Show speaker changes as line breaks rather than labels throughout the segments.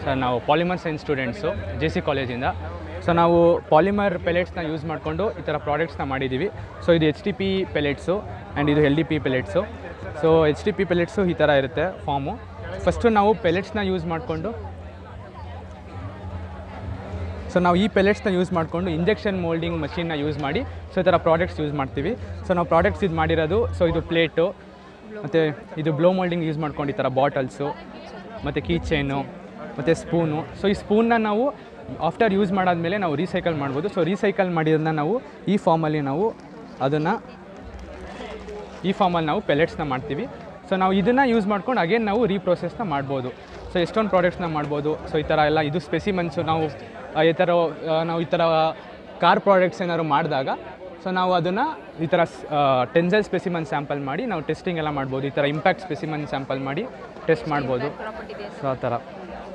Sir ನಾವು polymer science students J C ಕಾಲೇಜಿಂದ so ನಾವು ಪಾಲಿಮರ್ ಪೆಲೆಟ್ಸ್ನ ಯೂಸ್ ಮಾಡಿಕೊಂಡು ಈ ಥರ ಪ್ರಾಡಕ್ಟ್ಸ್ನ ಮಾಡಿದ್ದೀವಿ ಸೊ ಇದು H T P pellets and ಇದು L D P pellets so H T P pellets ಈ ಥರ ಇರುತ್ತೆ ಫಾರ್ಮು ಫಸ್ಟು ನಾವು ಪೆಲೆಟ್ಸ್ನ ಯೂಸ್ ಮಾಡಿಕೊಂಡು ಸೊ ನಾವು ಈ ಪೆಲೆಟ್ಸ್ನ ಯೂಸ್ ಮಾಡಿಕೊಂಡು ಇಂಜೆಕ್ಷನ್ ಮೋಲ್ಡಿಂಗ್ ಮಷಿನ್ನ ಯೂಸ್ ಮಾಡಿ ಸೊ ಈ ಥರ ಪ್ರಾಡಕ್ಟ್ಸ್ ಯೂಸ್ ಮಾಡ್ತೀವಿ ಸೊ ನಾವು ಪ್ರಾಡಕ್ಟ್ಸ್ ಇದು ಮಾಡಿರೋದು ಸೊ ಇದು ಪ್ಲೇಟು ಮತ್ತು ಇದು ಬ್ಲೋ ಮೋಲ್ಡಿಂಗ್ ಯೂಸ್ ಮಾಡ್ಕೊಂಡು ಈ ಥರ ಬಾಟಲ್ಸು ಮತ್ತು ಕೀ ಚೈನು ಮತ್ತು ಸ್ಪೂನು ಸೊ ಈ ಸ್ಪೂನ್ನ ನಾವು ಆಫ್ಟರ್ ಯೂಸ್ ಮಾಡಾದಮೇಲೆ ನಾವು ರೀಸೈಕಲ್ ಮಾಡ್ಬೋದು ಸೊ ರೀಸೈಕಲ್ ಮಾಡಿರೋದನ್ನ ನಾವು ಈ ಫಾರ್ಮಲ್ಲಿ ನಾವು ಅದನ್ನು ಈ ಫಾರ್ಮಲ್ಲಿ ನಾವು ಪೆಲೆಟ್ಸ್ನ ಮಾಡ್ತೀವಿ ಸೊ ನಾವು ಇದನ್ನು ಯೂಸ್ ಮಾಡ್ಕೊಂಡು ಅಗೇನ್ ನಾವು ರೀಪ್ರೊಸೆಸ್ನ ಮಾಡ್ಬೋದು ಸೊ ಎಷ್ಟೊಂದು ಪ್ರಾಡಕ್ಟ್ಸ್ನ ಮಾಡ್ಬೋದು ಸೊ ಈ ಥರ ಎಲ್ಲ ಇದು ಸ್ಪೆಸಿಮೆನ್ಸು ನಾವು ಆ, ಈ ಥರ ಆ, ನಾವು ಈ ಥರ ಕಾರ್ ಪ್ರಾಡಕ್ಟ್ಸ್ ಏನಾದ್ರು ಮಾಡಿದಾಗ ಸೊ ನಾವು ಅದನ್ನು ಈ ಥರ ಟೆನ್ಸಲ್ ಸ್ಪೆಸಿಮನ್ ಸ್ಯಾಂಪಲ್ ಮಾಡಿ ನಾವು ಟೆಸ್ಟಿಂಗ್ ಎಲ್ಲ ಮಾಡ್ಬೋದು ಈ ಥರ ಇಂಪ್ಯಾಕ್ಟ್ ಸ್ಪೆಸಿಮನ್ ಸ್ಯಾಂಪಲ್ ಮಾಡಿ ಟೆಸ್ಟ್ ಮಾಡ್ಬೋದು ಸೊ ಆ ಥರ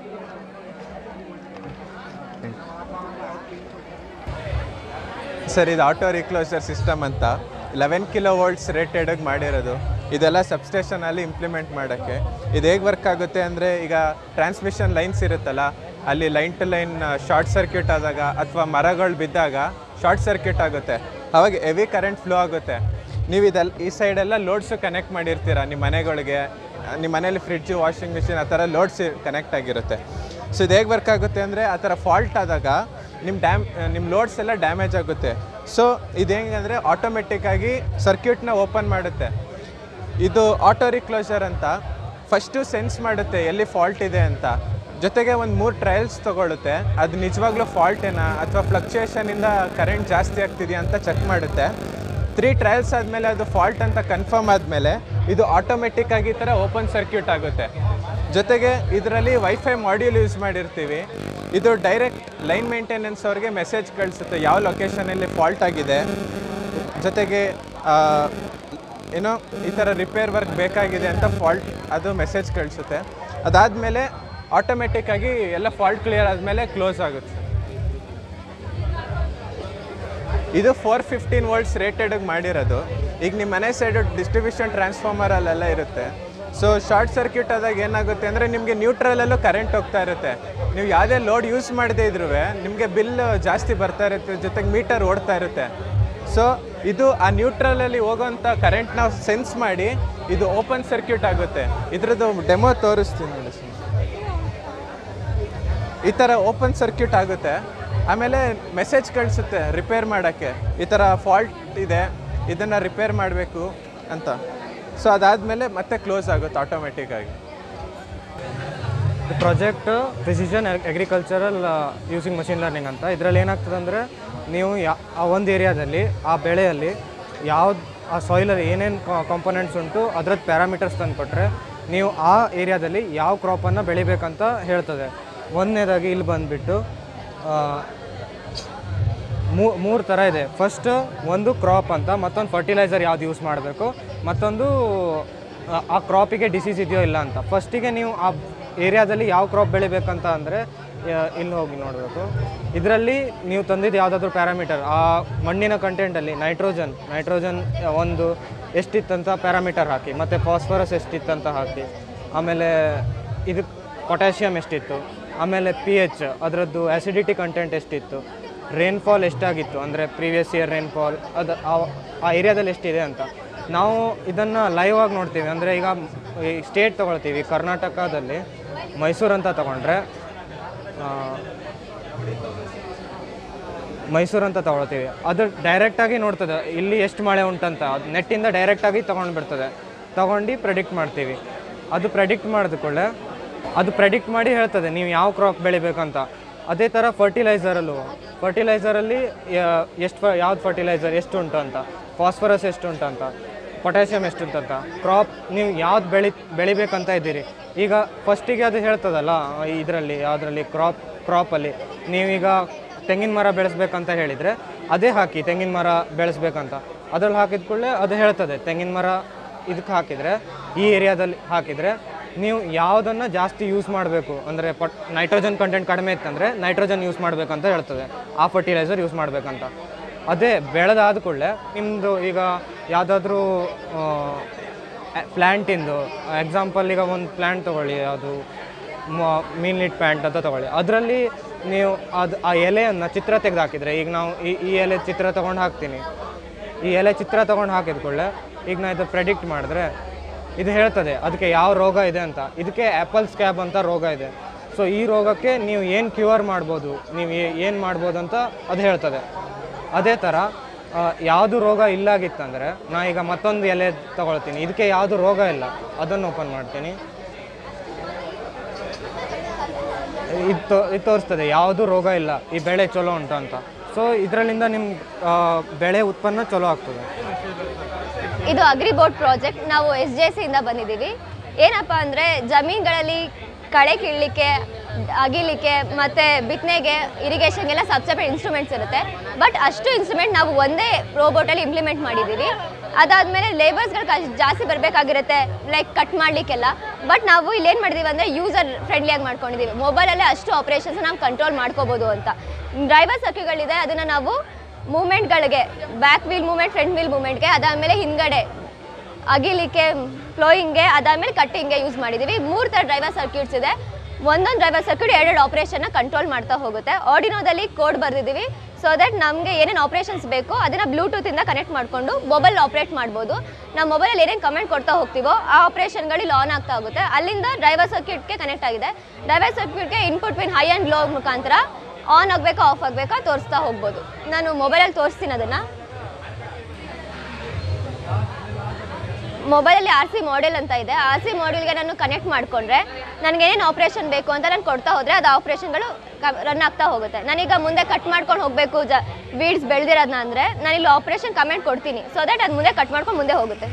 ಸರ್ ಇದು ಆಟೋ ರಿಕ್ಲೋಸರ್ ಸಿಸ್ಟಮ್ ಅಂತ ಲೆವೆನ್ ಕಿಲೋ ವೋಲ್ಟ್ಸ್ ರೇಟೆಡಾಗಿ ಮಾಡಿರೋದು ಇದೆಲ್ಲ ಸಬ್ಸ್ಟೇಷನಲ್ಲಿ ಇಂಪ್ಲಿಮೆಂಟ್ ಮಾಡೋಕ್ಕೆ ಇದು ಹೇಗೆ ವರ್ಕ್ ಆಗುತ್ತೆ ಅಂದರೆ ಈಗ ಟ್ರಾನ್ಸ್ಮಿಷನ್ ಲೈನ್ಸ್ ಇರುತ್ತಲ್ಲ ಅಲ್ಲಿ line to line short circuit ಆದಾಗ ಅಥವಾ ಮರಗಳು ಬಿದ್ದಾಗ ಶಾರ್ಟ್ ಸರ್ಕ್ಯೂಟ್ ಆಗುತ್ತೆ ಅವಾಗ ಹೆವಿ ಕರೆಂಟ್ ಫ್ಲೋ ಆಗುತ್ತೆ ನೀವು ಇದೆಲ್ಲ ಈ ಸೈಡೆಲ್ಲ ಲೋಡ್ಸು ಕನೆಕ್ಟ್ ಮಾಡಿರ್ತೀರ ನಿಮ್ಮ ಮನೆಗಳಿಗೆ ನಿಮ್ಮ ಮನೇಲಿ ಫ್ರಿಡ್ಜು ವಾಷಿಂಗ್ ಮಿಷಿನ್ ಆ ಥರ ಲೋಡ್ಸ್ ಕನೆಕ್ಟ್ ಆಗಿರುತ್ತೆ ಸೊ ಇದು ಹೇಗೆ ವರ್ಕ್ ಆಗುತ್ತೆ ಅಂದರೆ ಆ ಥರ ಫಾಲ್ಟ್ ಆದಾಗ ನಿಮ್ಮ ಡ್ಯಾಮ್ ನಿಮ್ಮ ಲೋಡ್ಸ್ ಎಲ್ಲ ಡ್ಯಾಮೇಜ್ ಆಗುತ್ತೆ ಸೊ ಇದು ಹೆಂಗಂದರೆ ಆಟೋಮೆಟಿಕ್ಕಾಗಿ ಸರ್ಕ್ಯೂಟ್ನ ಓಪನ್ ಮಾಡುತ್ತೆ ಇದು ಆಟೋ ರಿಕ್ಲೋಸರ್ ಅಂತ ಫಸ್ಟು ಸೆನ್ಸ್ ಮಾಡುತ್ತೆ ಎಲ್ಲಿ ಫಾಲ್ಟ್ ಇದೆ ಅಂತ ಜೊತೆಗೆ ಒಂದು ಮೂರು ಟ್ರಯಲ್ಸ್ ತೊಗೊಳುತ್ತೆ ಅದು ನಿಜವಾಗ್ಲೂ ಫಾಲ್ಟೇನಾ ಅಥವಾ ಫ್ಲಕ್ಚುಯೇಷನಿಂದ ಕರೆಂಟ್ ಜಾಸ್ತಿ ಆಗ್ತಿದೆಯಾ ಅಂತ ಚೆಕ್ ಮಾಡುತ್ತೆ ತ್ರೀ ಟ್ರಯಲ್ಸ್ ಆದಮೇಲೆ ಅದು ಫಾಲ್ಟ್ ಅಂತ ಕನ್ಫರ್ಮ್ ಆದಮೇಲೆ ಇದು ಆಟೋಮೆಟಿಕ್ ಆಗಿ ಈ ಥರ ಓಪನ್ ಸರ್ಕ್ಯೂಟ್ ಆಗುತ್ತೆ ಜೊತೆಗೆ ಇದರಲ್ಲಿ ವೈಫೈ ಮಾಡ್ಯೂಲ್ ಯೂಸ್ ಮಾಡಿರ್ತೀವಿ ಇದು ಡೈರೆಕ್ಟ್ ಲೈನ್ ಮೇಂಟೆನೆನ್ಸ್ ಅವ್ರಿಗೆ ಮೆಸೇಜ್ ಕಳಿಸುತ್ತೆ ಯಾವ ಲೊಕೇಶನಲ್ಲಿ ಫಾಲ್ಟ್ ಆಗಿದೆ ಜೊತೆಗೆ ಆ, ಏನೋ ಈ ಥರ ರಿಪೇರ್ ವರ್ಕ್ ಬೇಕಾಗಿದೆ ಅಂತ ಫಾಲ್ಟ್ ಅದು ಮೆಸೇಜ್ ಕಳಿಸುತ್ತೆ ಅದಾದಮೇಲೆ ಆಟೋಮೆಟಿಕ್ ಆಗಿ ಎಲ್ಲ ಫಾಲ್ಟ್ ಕ್ಲಿಯರ್ ಆದಮೇಲೆ ಕ್ಲೋಸ್ ಆಗುತ್ತೆ ಇದು ಫೋರ್ ಫಿಫ್ಟೀನ್ ವೋಲ್ಟ್ಸ್ ರೇಟೆಡ್ ಮಾಡಿರೋದು ಈಗ ನಿಮ್ಮ ಮನೆ ಸೈಡು ಡಿಸ್ಟ್ರಿಬ್ಯೂಷನ್ ಟ್ರಾನ್ಸ್ಫಾರ್ಮರಲ್ಲೆಲ್ಲ ಇರುತ್ತೆ ಸೊ ಶಾರ್ಟ್ ಸರ್ಕ್ಯೂಟ್ ಆದಾಗ ಏನಾಗುತ್ತೆ ಅಂದರೆ ನಿಮಗೆ ನ್ಯೂಟ್ರಲಲ್ಲೂ ಕರೆಂಟ್ ಹೋಗ್ತಾ ಇರುತ್ತೆ ನೀವು ಯಾವುದೇ ಲೋಡ್ ಯೂಸ್ ಮಾಡದೇ ಇದ್ರೂ ನಿಮಗೆ ಬಿಲ್ ಜಾಸ್ತಿ ಬರ್ತಾ ಇರುತ್ತೆ ಜೊತೆಗೆ ಮೀಟರ್ ಓಡ್ತಾ ಇರುತ್ತೆ ಸೊ ಇದು ಆ ನ್ಯೂಟ್ರಲಲ್ಲಿ ಹೋಗೋಂಥ ಕರೆಂಟ್ ನಾವು ಸೆನ್ಸ್ ಮಾಡಿ ಇದು ಓಪನ್ ಸರ್ಕ್ಯೂಟ್ ಆಗುತ್ತೆ ಇದ್ರದ್ದು ಡೆಮೋ ತೋರಿಸ್ತೀನಿ ನೋಡಿ ಸುಮ್ನೆ. ಈ ಥರ ಓಪನ್ ಸರ್ಕ್ಯೂಟ್ ಆಗುತ್ತೆ ಆಮೇಲೆ ಮೆಸೇಜ್ ಕಳಿಸುತ್ತೆ ರಿಪೇರ್ ಮಾಡೋಕ್ಕೆ ಈ ಥರ ಫಾಲ್ಟ್ ಇದೆ ಇದನ್ನು ರಿಪೇರ್ ಮಾಡಬೇಕು ಅಂತ ಸೊ ಅದಾದಮೇಲೆ ಮತ್ತೆ ಕ್ಲೋಸ್ ಆಗುತ್ತೆ ಆಟೋಮೆಟಿಕ್ ಆಗಿ
project precision agricultural using machine learning ಅಂತ ಇದರಲ್ಲಿ ಏನಾಗ್ತದೆ ಅಂದರೆ ನೀವು ಯಾ ಆ ಒಂದು ಏರಿಯಾದಲ್ಲಿ ಆ ಬೆಳೆಯಲ್ಲಿ ಯಾವ್ದು ಆ ಸಾಯಿಲಲ್ಲಿ ಏನೇನು ಕಾಂಪೊನೆಂಟ್ಸ್ ಉಂಟು ಅದ್ರದ್ದು ಪ್ಯಾರಾಮೀಟರ್ಸ್ ತಂದು ಕೊಟ್ಟರೆ ನೀವು ಆ ಏರಿಯಾದಲ್ಲಿ ಯಾವ ಕ್ರಾಪನ್ನು ಬೆಳಿಬೇಕಂತ ಹೇಳ್ತದೆ ಒಂದನೇದಾಗಿ ಇಲ್ಲಿ ಬಂದುಬಿಟ್ಟು ಮೂರು ಥರ ಇದೆ ಫಸ್ಟ್ ಒಂದು ಕ್ರಾಪ್ ಅಂತ ಮತ್ತೊಂದು ಫರ್ಟಿಲೈಸರ್ ಯಾವ್ದು ಯೂಸ್ ಮಾಡಬೇಕು ಮತ್ತೊಂದು ಆ- ಆ ಕ್ರಾಪಿಗೆ ಡಿಸೀಸ್ ಇದೆಯೋ ಇಲ್ಲ ಅಂತ ಫಸ್ಟಿಗೆ ನೀವು ಆ ಏರಿಯಾದಲ್ಲಿ ಯಾವ ಕ್ರಾಪ್ ಬೆಳಿಬೇಕಂತ ಅಂದರೆ ಇಲ್ಲಿ ಹೋಗಿ ನೋಡಬೇಕು ಇದರಲ್ಲಿ ನೀವು ತಂದಿದ್ದು ಯಾವುದಾದ್ರೂ ಪ್ಯಾರಾಮೀಟರ್ ಆ ಮಣ್ಣಿನ ಕಂಟೆಂಟಲ್ಲಿ ನೈಟ್ರೋಜನ್ ನೈಟ್ರೋಜನ್ ಒಂದು ಎಷ್ಟಿತ್ತಂತ ಪ್ಯಾರಾಮೀಟರ್ ಹಾಕಿ ಮತ್ತು ಫಾಸ್ಫರಸ್ ಎಷ್ಟಿತ್ತಂತ ಹಾಕಿ ಆಮೇಲೆ ಇದು ಪೊಟ್ಯಾಷಿಯಮ್ ಎಷ್ಟಿತ್ತು ಆಮೇಲೆ ಪಿ ಎಚ್ ಅದರದ್ದು ಆ್ಯಸಿಡಿಟಿ ಕಂಟೆಂಟ್ ಎಷ್ಟಿತ್ತು ರೇನ್ಫಾಲ್ ಎಷ್ಟಾಗಿತ್ತು ಅಂದರೆ ಪ್ರೀವಿಯಸ್ ಇಯರ್ ರೇನ್ಫಾಲ್ ಅದು ಆ- ಆ ಏರಿಯಾದಲ್ಲಿ ಎಷ್ಟಿದೆ ಅಂತ ನಾವು ಇದನ್ನು ಲೈವ್ ಆಗಿ ನೋಡ್ತೀವಿ ಅಂದರೆ ಈಗ ಈ ಸ್ಟೇಟ್ ತೊಗೊಳ್ತೀವಿ ಕರ್ನಾಟಕದಲ್ಲಿ ಮೈಸೂರು ಅಂತ ತಗೊಂಡ್ರೆ ಆ, ಮೈಸೂರು ಅಂತ ತಗೊಳ್ತೀವಿ ಅದು ಡೈರೆಕ್ಟಾಗಿ ನೋಡ್ತದೆ ಇಲ್ಲಿ ಎಷ್ಟು ಮಳೆ ಉಂಟಂತ ಅದು ನೆಟ್ಟಿಂದ ಡೈರೆಕ್ಟಾಗಿ ತೊಗೊಂಡು ಬಿಡ್ತದೆ ತೊಗೊಂಡು ಪ್ರೆಡಿಕ್ಟ್ ಮಾಡ್ತೀವಿ ಅದು ಪ್ರೆಡಿಕ್ಟ್ ಮಾಡಿದ ಕೂಡಲೇ ಅದು ಪ್ರೆಡಿಕ್ಟ್ ಮಾಡಿ ಹೇಳ್ತದೆ ನೀವು ಯಾವ ಕ್ರಾಪ್ ಬೆಳಿಬೇಕಂತ ಅದೇ ಥರ ಫರ್ಟಿಲೈಸರಲ್ಲೂ ಫರ್ಟಿಲೈಸರಲ್ಲಿ ಎಷ್ಟು ಯಾವ್ದು ಫರ್ಟಿಲೈಸರ್ ಎಷ್ಟು ಉಂಟು ಅಂತ ಫಾಸ್ಫರಸ್ ಎಷ್ಟು ಉಂಟು ಅಂತ ಪೊಟ್ಯಾಷಿಯಮ್ ಎಷ್ಟು ಉಂಟಂತ ಕ್ರಾಪ್ ನೀವು ಯಾವ್ದು ಬೆಳಿ ಬೆಳಿಬೇಕಂತ ಇದ್ದೀರಿ ಈಗ ಫಸ್ಟಿಗೆ ಅದು ಹೇಳ್ತದಲ್ಲ ಇದರಲ್ಲಿ ಯಾವುದರಲ್ಲಿ ಕ್ರಾಪ್ ಕ್ರಾಪಲ್ಲಿ ನೀವೀಗ ತೆಂಗಿನ ಮರ ಬೆಳೆಸ್ಬೇಕಂತ ಹೇಳಿದರೆ ಅದೇ ಹಾಕಿ ತೆಂಗಿನ ಮರ ಬೆಳೆಸ್ಬೇಕಂತ ಅದ್ರಲ್ಲಿ ಹಾಕಿದ ಕೂಡಲೇ ಅದು ಹೇಳ್ತದೆ ತೆಂಗಿನ ಮರ ಇದಕ್ಕೆ ಹಾಕಿದರೆ ಈ ಏರಿಯಾದಲ್ಲಿ ಹಾಕಿದರೆ ನೀವು ಯಾವುದನ್ನು ಜಾಸ್ತಿ ಯೂಸ್ ಮಾಡಬೇಕು ಅಂದರೆ ಪಟ್ ನೈಟ್ರೋಜನ್ ಕಂಟೆಂಟ್ ಕಡಿಮೆ ಇತ್ತಂದರೆ ನೈಟ್ರೋಜನ್ ಯೂಸ್ ಮಾಡಬೇಕಂತ ಹೇಳ್ತದೆ ಆ ಫರ್ಟಿಲೈಸರ್ ಯೂಸ್ ಮಾಡಬೇಕಂತ ಅದೇ ಬೆಳೆದಾದ ಕೂಡಲೇ ನಿಮ್ಮದು ಈಗ ಯಾವುದಾದ್ರೂ ಪ್ಲ್ಯಾಂಟಿಂದು ಎಕ್ಸಾಂಪಲ್ ಈಗ ಒಂದು ಪ್ಲ್ಯಾಂಟ್ ತೊಗೊಳ್ಳಿ ಅದು ಮೀನ್ ಲಿಟ್ ಪ್ಯಾಂಟ್ ಅಂತ ತಗೊಳ್ಳಿ ಅದರಲ್ಲಿ ನೀವು ಅದು ಆ ಎಲೆಯನ್ನು ಚಿತ್ರ ತೆಗೆದು ಹಾಕಿದರೆ ಈಗ ನಾವು ಈ ಈ ಎಲೆ ಚಿತ್ರ ತೊಗೊಂಡು ಹಾಕ್ತೀನಿ ಈ ಎಲೆ ಚಿತ್ರ ತೊಗೊಂಡು ಹಾಕಿದ ಕೂಡಲೇ ಈಗ ನಾನು ಇದು ಪ್ರೆಡಿಕ್ಟ್ ಮಾಡಿದ್ರೆ ಇದು ಹೇಳ್ತದೆ ಅದಕ್ಕೆ ಯಾವ ರೋಗ ಇದೆ ಅಂತ ಇದಕ್ಕೆ ಆ್ಯಪಲ್ ಸ್ಕ್ಯಾಬ್ ಅಂತ ರೋಗ ಇದೆ ಸೊ ಈ ರೋಗಕ್ಕೆ ನೀವು ಏನು ಕ್ಯೂರ್ ಮಾಡ್ಬೋದು ನೀವು ಏನು ಮಾಡ್ಬೋದು ಅಂತ ಅದು ಹೇಳ್ತದೆ ಅದೇ ಥರ ಯಾವುದು ರೋಗ ಇಲ್ಲಾಗಿತ್ತಂದರೆ ನಾ ಈಗ ಮತ್ತೊಂದು ಎಲೆ ತಗೊಳ್ತೀನಿ ಇದಕ್ಕೆ ಯಾವುದು ರೋಗ ಇಲ್ಲ ಅದನ್ನು ಓಪನ್ ಮಾಡ್ತೀನಿ ಇದು ತೋ ಇದು ತೋರಿಸ್ತದೆ ಯಾವುದು ರೋಗ ಇಲ್ಲ ಈ ಬೆಳೆ ಚಲೋ ಉಂಟು ಅಂತ ಸೊ ಇದರಲ್ಲಿಂದ ನಿಮ್ಮ ಬೆಳೆ ಉತ್ಪನ್ನ ಚಲೋ ಆಗ್ತದೆ
ಇದು ಅಗ್ರಿಬೋಟ್ ಪ್ರಾಜೆಕ್ಟ್ ನಾವು ಎಸ್ ಜೆ ಸಿಯಿಂದ ಬಂದಿದ್ದೀವಿ ಏನಪ್ಪ ಅಂದರೆ ಜಮೀನುಗಳಲ್ಲಿ ಕಳೆ ಕೀಳಲಿಕ್ಕೆ ಅಗಿಲಿಕ್ಕೆ ಮತ್ತು ಬಿತ್ತನೆಗೆ ಇರಿಗೇಷನ್ಗೆಲ್ಲ ಸಬ್ಸೆಪರೇಟ್ ಇನ್ಸ್ಟ್ರೂಮೆಂಟ್ಸ್ ಇರುತ್ತೆ ಬಟ್ ಅಷ್ಟು ಇನ್ಸ್ಟ್ರೂಮೆಂಟ್ ನಾವು ಒಂದೇ ರೋಬೋಟಲ್ಲಿ ಇಂಪ್ಲಿಮೆಂಟ್ ಮಾಡಿದ್ದೀವಿ ಅದಾದಮೇಲೆ ಲೇಬರ್ಸ್ಗಳು ಜಾಸ್ತಿ ಬರಬೇಕಾಗಿರುತ್ತೆ ಲೈಕ್ ಕಟ್ ಮಾಡಲಿಕ್ಕೆಲ್ಲ ಬಟ್ ನಾವು ಇಲ್ಲೇನು ಮಾಡಿದ್ದೀವಿ ಅಂದರೆ ಯೂಸರ್ ಫ್ರೆಂಡ್ಲಿಯಾಗಿ ಮಾಡ್ಕೊಂಡಿದ್ದೀವಿ ಮೊಬೈಲಲ್ಲೇ ಅಷ್ಟು ಆಪ್ರೇಷನ್ಸ್ ನಾವು ಕಂಟ್ರೋಲ್ ಮಾಡ್ಕೋಬೋದು ಅಂತ ಡ್ರೈವರ್ ಸರ್ಕ್ಯೂಟ್ಗಳಿದೆ ಅದನ್ನು ನಾವು ಮೂಮೆಂಟ್ಗಳಿಗೆ back wheel movement front wheel ಮೂಮೆಂಟ್ಗೆ ಅದಾದಮೇಲೆ ಹಿಂದ್ಗಡೆ ಅಗಿಲಿಕ್ಕೆ ಫ್ಲೋಯಿಂಗ್ಗೆ ಅದಾದಮೇಲೆ ಕಟ್ಟಿಂಗ್ಗೆ ಯೂಸ್ ಮಾಡಿದ್ದೀವಿ ಮೂರು ಥರ ಡ್ರೈವರ್ ಸರ್ಕ್ಯೂಟ್ಸ್ ಇದೆ ಒಂದೊಂದು ಡ್ರೈವರ್ ಸರ್ಕ್ಯೂಟ್ ಎರಡೆರಡು ಆಪ್ರೇಷನ್ನ ಕಂಟ್ರೋಲ್ ಮಾಡ್ತಾ ಹೋಗುತ್ತೆ ಆರ್ಡಿನೋದಲ್ಲಿ ಕೋಡ್ ಬರೆದಿದ್ದೀವಿ ಸೊ ದಟ್ ನಮಗೆ ಏನೇನು ಆಪ್ರೇಷನ್ಸ್ ಬೇಕು ಅದನ್ನು ಬ್ಲೂಟೂತಿಂದ ಕನೆಕ್ಟ್ ಮಾಡಿಕೊಂಡು ಮೊಬೈಲ್ ಆಪ್ರೇಟ್ ಮಾಡ್ಬೋದು ನಾವು ಮೊಬೈಲಲ್ಲಿ ಏನೇನು ಕಮೆಂಟ್ ಕೊಡ್ತಾ ಹೋಗ್ತೀವೋ ಆ ಆಪ್ರೇಷನ್ಗಳು ಇಲ್ಲಿ ಆನ್ ಆಗ್ತಾ ಹೋಗುತ್ತೆ ಅಲ್ಲಿಂದ ಡ್ರೈವರ್ ಸರ್ಕ್ಯೂಟ್ಗೆ ಕನೆಕ್ಟ್ ಆಗಿದೆ ಡ್ರೈವರ್ ಸರ್ಕ್ಯೂಟ್ಗೆ input pin high and low ಮುಖಾಂತರ ಆನ್ ಆಗಬೇಕಾ ಆಫ್ ಆಗಬೇಕಾ ತೋರಿಸ್ತಾ ಹೋಗ್ಬೋದು ನಾನು ಮೊಬೈಲಲ್ಲಿ ತೋರಿಸ್ತೀನಿ ಅದನ್ನು ಮೊಬೈಲಲ್ಲಿ ಆರ್ ಸಿ ಮಾಡೆಲ್ ಅಂತ ಇದೆ ಆರ್ ಸಿ ಮಾಡೆಲ್ಗೆ ನಾನು ಕನೆಕ್ಟ್ ಮಾಡಿಕೊಂಡ್ರೆ ನನಗೆ ಏನೇನು ಆಪ್ರೇಷನ್ ಬೇಕು ಅಂತ ನಾನು ಕೊಡ್ತಾ ಹೋದರೆ ಅದು ಆಪ್ರೇಷನ್ಗಳು ರನ್ ಆಗ್ತಾ ಹೋಗುತ್ತೆ ನಾನೀಗ ಮುಂದೆ ಕಟ್ ಮಾಡ್ಕೊಂಡು ಹೋಗಬೇಕು ಜ ವೀಡ್ಸ್ ಬೆಳೆದಿರೋದನ್ನ ಅಂದರೆ ನಾನಿಲ್ಲಿ ಆಪ್ರೇಷನ್ ಕಮೆಂಟ್ ಕೊಡ್ತೀನಿ ಸೊ ದಟ್ ಅದು ಮುಂದೆ ಕಟ್ ಮಾಡ್ಕೊಂಡು ಮುಂದೆ ಹೋಗುತ್ತೆ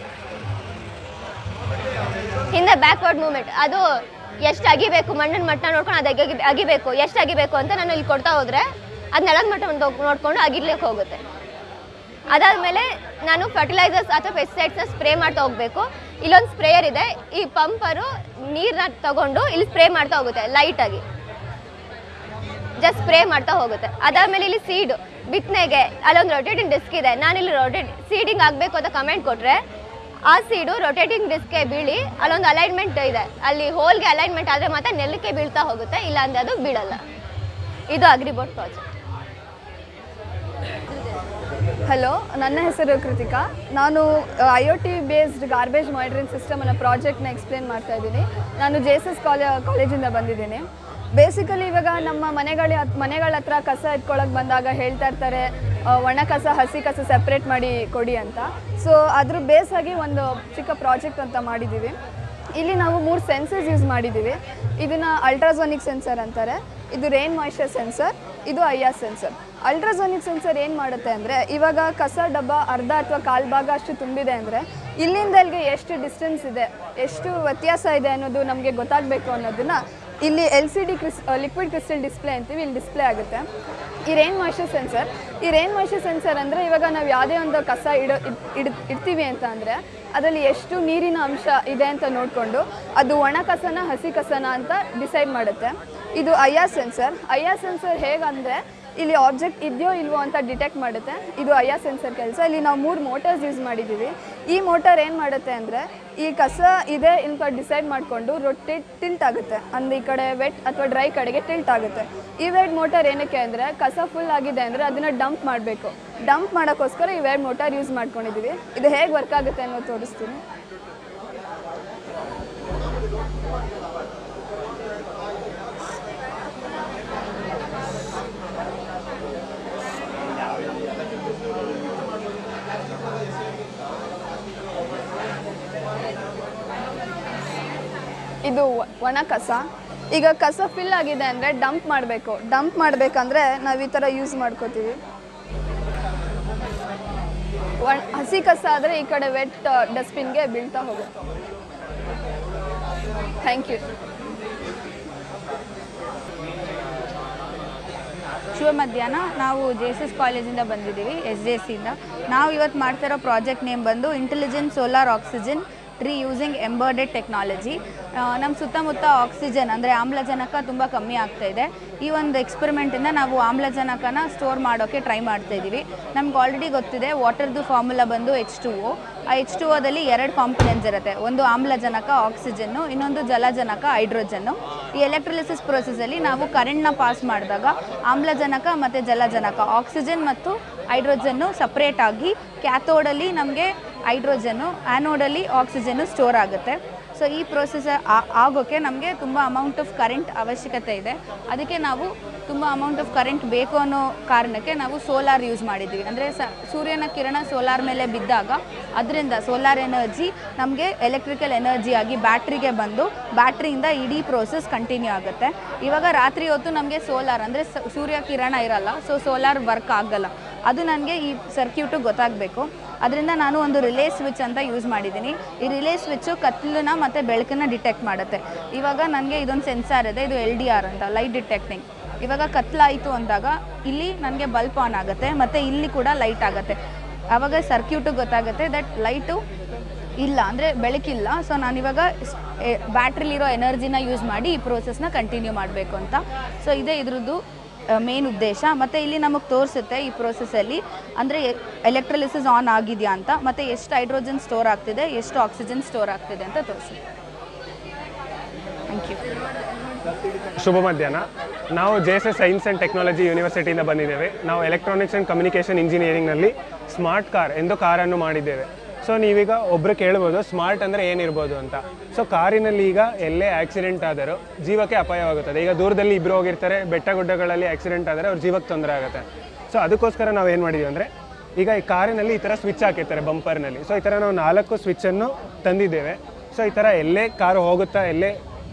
ಹಿಂದೆ ಬ್ಯಾಕ್ವರ್ಡ್ ಮೂವ್ಮೆಂಟ್ ಅದು ಎಷ್ಟು ಅಗಿಬೇಕು ಮಣ್ಣಿನ ಮಟ್ಟ ನೋಡ್ಕೊಂಡು ಅದು ಅಗಿ ಅಗಿಬೇಕು ಎಷ್ಟು ಅಗಿಬೇಕು ಅಂತ ನಾನು ಇಲ್ಲಿ ಕೊಡ್ತಾ ಹೋದರೆ ಅದು ನೆಲದ ಮಟ್ಟ ನೋಡಿಕೊಂಡು ಅಗಿರ್ಲಿಕ್ಕೆ ಹೋಗುತ್ತೆ ಅದಾದಮೇಲೆ ನಾನು ಫರ್ಟಿಲೈಸರ್ಸ್ ಅಥವಾ ಪೆಸ್ಟಿಸೈಡ್ಸ್ನ ಸ್ಪ್ರೇ ಮಾಡ್ತಾ ಹೋಗಬೇಕು ಇಲ್ಲೊಂದು ಸ್ಪ್ರೇಯರ್ ಇದೆ ಈ ಪಂಪರು ನೀರನ್ನ ತಗೊಂಡು ಇಲ್ಲಿ ಸ್ಪ್ರೇ ಮಾಡ್ತಾ ಹೋಗುತ್ತೆ ಲೈಟಾಗಿ ಜಸ್ಟ್ ಸ್ಪ್ರೇ ಮಾಡ್ತಾ ಹೋಗುತ್ತೆ ಅದಾದಮೇಲೆ ಇಲ್ಲಿ ಸೀಡ್ ಬಿತ್ತನೆಗೆ ಅಲ್ಲೊಂದು ರೊಟೇಟಿಂಗ್ ಡಿಸ್ಕ್ ಇದೆ ನಾನಿಲ್ಲಿ ರೊಟೇಟ್ ಸೀಡಿಂಗ್ ಆಗಬೇಕು ಅಂತ ಕಮೆಂಟ್ ಕೊಟ್ಟರೆ ಆ ಸೀಡು ರೊಟೇಟಿಂಗ್ ಡಿಸ್ಕ್ಗೆ ಬೀಳಿ ಅಲ್ಲೊಂದು ಅಲೈನ್ಮೆಂಟ್ ಇದೆ ಅಲ್ಲಿ ಹೋಲ್ಗೆ ಅಲೈನ್ಮೆಂಟ್ ಆದರೆ ಮಾತ್ರ ನೆಲಕ್ಕೆ ಬೀಳ್ತಾ ಹೋಗುತ್ತೆ ಇಲ್ಲಾಂದರೆ ಅದು ಬೀಳಲ್ಲ ಇದು ಅಗ್ರಿಬೋಟ್ ಪ್ರಾಜೆಕ್ಟ್
ಹಲೋ ನನ್ನ ಹೆಸರು ಕೃತಿಕಾ ನಾನು I O T based garbage monitoring system ಅನ್ನೋ ಪ್ರಾಜೆಕ್ಟ್ನ ಎಕ್ಸ್ಪ್ಲೇನ್ ಮಾಡ್ತಾ ಇದ್ದೀನಿ ನಾನು ಜೆ ಎಸ್ ಎಸ್ ಕಾಲೇ ಕಾಲೇಜಿಂದ ಬಂದಿದ್ದೀನಿ ಬೇಸಿಕಲಿ ಇವಾಗ ನಮ್ಮ ಮನೆಗಳ ಹತ್- ಮನೆಗಳ ಹತ್ರ ಕಸ ಎತ್ಕೊಳಕ್ಕೆ ಬಂದಾಗ ಹೇಳ್ತಾ ಇರ್ತಾರೆ ಆ, ಒಣ ಕಸ ಹಸಿ ಕಸ ಸಪ್ರೇಟ್ ಮಾಡಿ ಕೊಡಿ ಅಂತ ಸೊ ಅದ್ರ ಬೇಸ್ ಆಗಿ ಒಂದು ಚಿಕ್ಕ ಪ್ರಾಜೆಕ್ಟ್ ಅಂತ ಮಾಡಿದ್ದೀವಿ ಇಲ್ಲಿ ನಾವು ಮೂರು ಸೆನ್ಸರ್ಸ್ ಯೂಸ್ ಮಾಡಿದ್ದೀವಿ ಇದನ್ನು ಅಲ್ಟ್ರಾಸೋನಿಕ್ ಸೆನ್ಸರ್ ಅಂತಾರೆ ಇದು ರೇನ್ ಮಾಯ್ಶ್ಚರ್ ಸೆನ್ಸರ್ ಇದು I R sensor ultrasonic sensor ಏನು ಮಾಡುತ್ತೆ ಅಂದರೆ ಇವಾಗ ಕಸ ಡಬ್ಬ ಅರ್ಧ ಅಥವಾ ಕಾಲು ಭಾಗ ಅಷ್ಟು ತುಂಬಿದೆ ಅಂದರೆ ಇಲ್ಲಿಂದ ಇಲ್ಲಿಗೆ ಎಷ್ಟು ಡಿಸ್ಟೆನ್ಸ್ ಇದೆ ಎಷ್ಟು ವ್ಯತ್ಯಾಸ ಇದೆ ಅನ್ನೋದು ನಮಗೆ ಗೊತ್ತಾಗಬೇಕು ಅನ್ನೋದನ್ನ ಇಲ್ಲಿ ಎಲ್ ಸಿ ಡಿ ಕ್ರಿಸ್ ಲಿಕ್ವಿಡ್ ಕ್ರಿಸ್ಟಲ್ ಡಿಸ್ಪ್ಲೇ ಅಂತೀವಿ ಇಲ್ಲಿ ಡಿಸ್ಪ್ಲೇ ಆಗುತ್ತೆ ಈ ರೇನ್ ಮಾಯ್ಶ್ಚರ್ ಸೆನ್ಸರ್ ಈ ರೇನ್ ಮಾಯ್ಶ್ಚರ್ ಸೆನ್ಸರ್ ಅಂದರೆ ಇವಾಗ ನಾವು ಯಾವುದೇ ಒಂದು ಕಸ ಇಡೋ ಇಡ್ ಇಡ್- ಇಡ್ತೀವಿ ಅಂತ ಅಂದರೆ ಅದರಲ್ಲಿ ಎಷ್ಟು ನೀರಿನ ಅಂಶ ಇದೆ ಅಂತ ನೋಡಿಕೊಂಡು ಅದು ಒಣ ಕಸನ ಹಸಿ ಕಸನ ಅಂತ ಡಿಸೈಡ್ ಮಾಡುತ್ತೆ ಇದು I R sensor I R sensor ಹೇಗಂದರೆ ಇಲ್ಲಿ ಆಬ್ಜೆಕ್ಟ್ ಇದೆಯೋ ಇಲ್ವೋ ಅಂತ ಡಿಟೆಕ್ಟ್ ಮಾಡುತ್ತೆ ಇದು ಐ ಆರ್ ಸೆನ್ಸರ್ ಕೆಲಸ ಇಲ್ಲಿ ನಾವು ಮೂರು ಮೋಟರ್ಸ್ ಯೂಸ್ ಮಾಡಿದ್ದೀವಿ ಈ ಮೋಟರ್ ಏನು ಮಾಡುತ್ತೆ ಅಂದರೆ ಈ ಕಸ ಇದೆ ಅಂತ ಡಿಸೈಡ್ ಮಾಡಿಕೊಂಡು ರೊಟೇಟ್ ಟಿಲ್ಟ್ ಆಗುತ್ತೆ ಅಂದರೆ ಈ ಕಡೆ ವೆಟ್ ಅಥವಾ ಡ್ರೈ ಕಡೆಗೆ ಟಿಲ್ಟ್ ಆಗುತ್ತೆ ಈ ವೆಡ್ ಮೋಟರ್ ಏನಕ್ಕೆ ಅಂದರೆ ಕಸ ಫುಲ್ ಆಗಿದೆ ಅಂದರೆ ಅದನ್ನು ಡಂಪ್ ಮಾಡಬೇಕು ಡಂಪ್ ಮಾಡೋಕ್ಕೋಸ್ಕರ ಈ ವೆಡ್ ಮೋಟರ್ ಯೂಸ್ ಮಾಡ್ಕೊಂಡಿದ್ದೀವಿ ಇದು ಹೇಗೆ ವರ್ಕ್ ಆಗುತ್ತೆ ಅನ್ನೋದು ತೋರಿಸ್ತೀನಿ ಇದು ಒ- ಒಣ ಕಸ ಈಗ ಕಸ ಫಿಲ್ ಆಗಿದೆ ಅಂದರೆ ಡಂಪ್ ಮಾಡಬೇಕು ಡಂಪ್ ಮಾಡಬೇಕಂದ್ರೆ ನಾವು ಈ ಥರ ಯೂಸ್ ಮಾಡ್ಕೋತೀವಿ ಒಣ ಹಸಿ ಕಸ ಆದರೆ ಈ ಕಡೆ ವೆಟ್ ಡಸ್ಟ್ಬಿನ್ಗೆ ಬೀಳ್ತಾ ಹೋಗುತ್ತೆ ಥ್ಯಾಂಕ್ ಯು
ಶುಭ ಮಧ್ಯಾಹ್ನ ನಾವು ಜೆ ಎಸ್ ಎಸ್ ಕಾಲೇಜಿಂದ ಬಂದಿದ್ದೀವಿ ಎಸ್ ಜೆ ಸಿಯಿಂದ ನಾವು ಇವತ್ತು ಮಾಡ್ತಿರೋ ಪ್ರಾಜೆಕ್ಟ್ ನೇಮ್ ಬಂದು intelligent solar oxygen factory using embedded technology ನಮ್ಮ ಸುತ್ತಮುತ್ತ ಆಕ್ಸಿಜನ್ ಅಂದರೆ ಆಮ್ಲಜನಕ ತುಂಬ ಕಮ್ಮಿ ಆಗ್ತಾ ಇದೆ ಈ ಒಂದು ಎಕ್ಸ್ಪೆರಿಮೆಂಟಿಂದ ನಾವು ಆಮ್ಲಜನಕನ ಸ್ಟೋರ್ ಮಾಡೋಕ್ಕೆ ಟ್ರೈ ಮಾಡ್ತಾ ಇದ್ದೀವಿ ನಮ್ಗೆ ಆಲ್ರೆಡಿ ಗೊತ್ತಿದೆ ವಾಟರ್ದು ಫಾರ್ಮುಲಾ ಬಂದು ಎಚ್ ಟು ಒ ಆ ಎಚ್ ಟು ಒದಲ್ಲಿ ಎರಡು ಕಾಂಪೊನೆಂಟ್ಸ್ ಇರುತ್ತೆ ಒಂದು ಆಮ್ಲಜನಕ ಆಕ್ಸಿಜನ್ನು ಇನ್ನೊಂದು ಜಲಜನಕ ಹೈಡ್ರೋಜನ್ನು ಈ ಎಲೆಕ್ಟ್ರಲಿಸಿಸ್ ಪ್ರೊಸೆಸಲ್ಲಿ ನಾವು ಕರೆಂಟ್ನ ಪಾಸ್ ಮಾಡಿದಾಗ ಆಮ್ಲಜನಕ ಮತ್ತು ಜಲಜನಕ ಆಕ್ಸಿಜನ್ ಮತ್ತು ಹೈಡ್ರೋಜನ್ನು ಸಪ್ರೇಟ್ ಆಗಿ ಕ್ಯಾಥೋಡಲ್ಲಿ ನಮಗೆ ಹೈಡ್ರೋಜನ್ನು ಆ್ಯನೋಡಲ್ಲಿ ಆಕ್ಸಿಜನ್ನು ಸ್ಟೋರ್ ಆಗುತ್ತೆ ಸೊ ಈ ಪ್ರೊಸೆಸ್ ಆಗೋಕ್ಕೆ ನಮಗೆ ತುಂಬ ಅಮೌಂಟ್ ಆಫ್ ಕರೆಂಟ್ ಅವಶ್ಯಕತೆ ಇದೆ ಅದಕ್ಕೆ ನಾವು ತುಂಬ ಅಮೌಂಟ್ ಆಫ್ ಕರೆಂಟ್ ಬೇಕು ಅನ್ನೋ ಕಾರಣಕ್ಕೆ ನಾವು ಸೋಲಾರ್ ಯೂಸ್ ಮಾಡಿದ್ದೀವಿ ಅಂದರೆ ಸ ಸೂರ್ಯನ ಕಿರಣ ಸೋಲಾರ್ ಮೇಲೆ ಬಿದ್ದಾಗ ಅದರಿಂದ ಸೋಲಾರ್ ಎನರ್ಜಿ ನಮಗೆ ಎಲೆಕ್ಟ್ರಿಕಲ್ ಎನರ್ಜಿ ಆಗಿ ಬ್ಯಾಟ್ರಿಗೆ ಬಂದು ಬ್ಯಾಟ್ರಿಯಿಂದ ಇಡೀ ಪ್ರೋಸೆಸ್ ಕಂಟಿನ್ಯೂ ಆಗುತ್ತೆ ಇವಾಗ ರಾತ್ರಿ ಹೊತ್ತು ನಮಗೆ ಸೋಲಾರ್ ಅಂದರೆ ಸೂರ್ಯ ಕಿರಣ ಇರಲ್ಲ ಸೊ ಸೋಲಾರ್ ವರ್ಕ್ ಆಗಲ್ಲ ಅದು ನನಗೆ ಈ ಸರ್ಕ್ಯೂಟು ಗೊತ್ತಾಗಬೇಕು ಅದರಿಂದ ನಾನು ಒಂದು ರಿಲೇ ಸ್ವಿಚ್ ಅಂತ ಯೂಸ್ ಮಾಡಿದ್ದೀನಿ ಈ ರಿಲೇ ಸ್ವಿಚ್ಚು ಕತ್ಲನ್ನ ಮತ್ತು ಬೆಳಕನ್ನ ಡಿಟೆಕ್ಟ್ ಮಾಡುತ್ತೆ ಇವಾಗ ನನಗೆ ಇದೊಂದು ಸೆನ್ಸಾರ್ ಇದೆ ಇದು ಎಲ್ ಡಿ ಆರ್ ಅಂತ ಲೈಟ್ ಡಿಟೆಕ್ಟಿಂಗ್ ಇವಾಗ ಕತ್ಲಾಯಿತು ಅಂದಾಗ ಇಲ್ಲಿ ನನಗೆ ಬಲ್ಪ್ ಆನ್ ಆಗುತ್ತೆ ಮತ್ತು ಇಲ್ಲಿ ಕೂಡ ಲೈಟ್ ಆಗುತ್ತೆ ಆವಾಗ ಸರ್ಕ್ಯೂಟು ಗೊತ್ತಾಗುತ್ತೆ ದಟ್ ಲೈಟು ಇಲ್ಲ ಅಂದರೆ ಬೆಳಕಿಲ್ಲ ಸೊ ನಾನಿವಾಗ ಬ್ಯಾಟ್ರಿಲಿರೋ ಎನರ್ಜಿನ ಯೂಸ್ ಮಾಡಿ ಈ ಪ್ರೋಸೆಸ್ನ ಕಂಟಿನ್ಯೂ ಮಾಡಬೇಕು ಅಂತ ಸೊ ಇದೇ ಇದ್ರದ್ದು ಮೇನ್ ಉದ್ದೇಶ ಮತ್ತು ಇಲ್ಲಿ ನಮಗೆ ತೋರಿಸುತ್ತೆ ಈ ಪ್ರೋಸೆಸ್ಸಲ್ಲಿ ಅಂದರೆ ಎಲೆಕ್ಟ್ರಲಿಸಿಸ್ ಆನ್ ಆಗಿದೆಯಾ ಅಂತ ಮತ್ತು ಎಷ್ಟು ಹೈಡ್ರೋಜನ್ ಸ್ಟೋರ್ ಆಗ್ತಿದೆ ಎಷ್ಟು ಆಕ್ಸಿಜನ್ ಸ್ಟೋರ್ ಆಗ್ತಿದೆ ಅಂತ ತೋರಿಸುತ್ತೆ ಥ್ಯಾಂಕ್ ಯು
ಶುಭ ಮಧ್ಯಾಹ್ನ ನಾವು J S S science and technology ಯೂನಿವರ್ಸಿಟಿಯಿಂದ ಬಂದಿದ್ದೇವೆ ನಾವು ಎಲೆಕ್ಟ್ರಾನಿಕ್ಸ್ ಆ್ಯಂಡ್ ಕಮ್ಯುನಿಕೇಷನ್ ಇಂಜಿನಿಯರಿಂಗ್ನಲ್ಲಿ ಸ್ಮಾರ್ಟ್ ಕಾರ್ ಎಂದು ಕಾರನ್ನು ಮಾಡಿದ್ದೇವೆ ಸೊ ನೀವೀಗ ಒಬ್ಬರು ಕೇಳ್ಬೋದು ಸ್ಮಾರ್ಟ್ ಅಂದರೆ ಏನಿರ್ಬೋದು ಅಂತ ಸೊ ಕಾರಿನಲ್ಲಿ ಈಗ ಎಲ್ಲೇ ಆಕ್ಸಿಡೆಂಟ್ ಆದರೂ ಜೀವಕ್ಕೆ ಅಪಾಯವಾಗುತ್ತದೆ ಈಗ ದೂರದಲ್ಲಿ ಇಬ್ಬರು ಹೋಗಿರ್ತಾರೆ ಬೆಟ್ಟ ಗುಡ್ಡಗಳಲ್ಲಿ ಆಕ್ಸಿಡೆಂಟ್ ಆದರೆ ಅವ್ರ ಜೀವಕ್ಕೆ ತೊಂದರೆ ಆಗುತ್ತೆ ಸೊ ಅದಕ್ಕೋಸ್ಕರ ನಾವು ಏನು ಮಾಡಿದ್ದೀವಿ ಅಂದರೆ ಈಗ ಈ ಕಾರಿನಲ್ಲಿ ಈ ಥರ ಸ್ವಿಚ್ ಹಾಕಿರ್ತಾರೆ ಬಂಪರ್ನಲ್ಲಿ ಸೊ ಈ ಥರ ನಾವು ನಾಲ್ಕು ಸ್ವಿಚ್ಚನ್ನು ತಂದಿದ್ದೇವೆ ಸೊ ಈ ಥರ ಎಲ್ಲೇ ಕಾರು ಹೋಗುತ್ತಾ ಎಲ್ಲೇ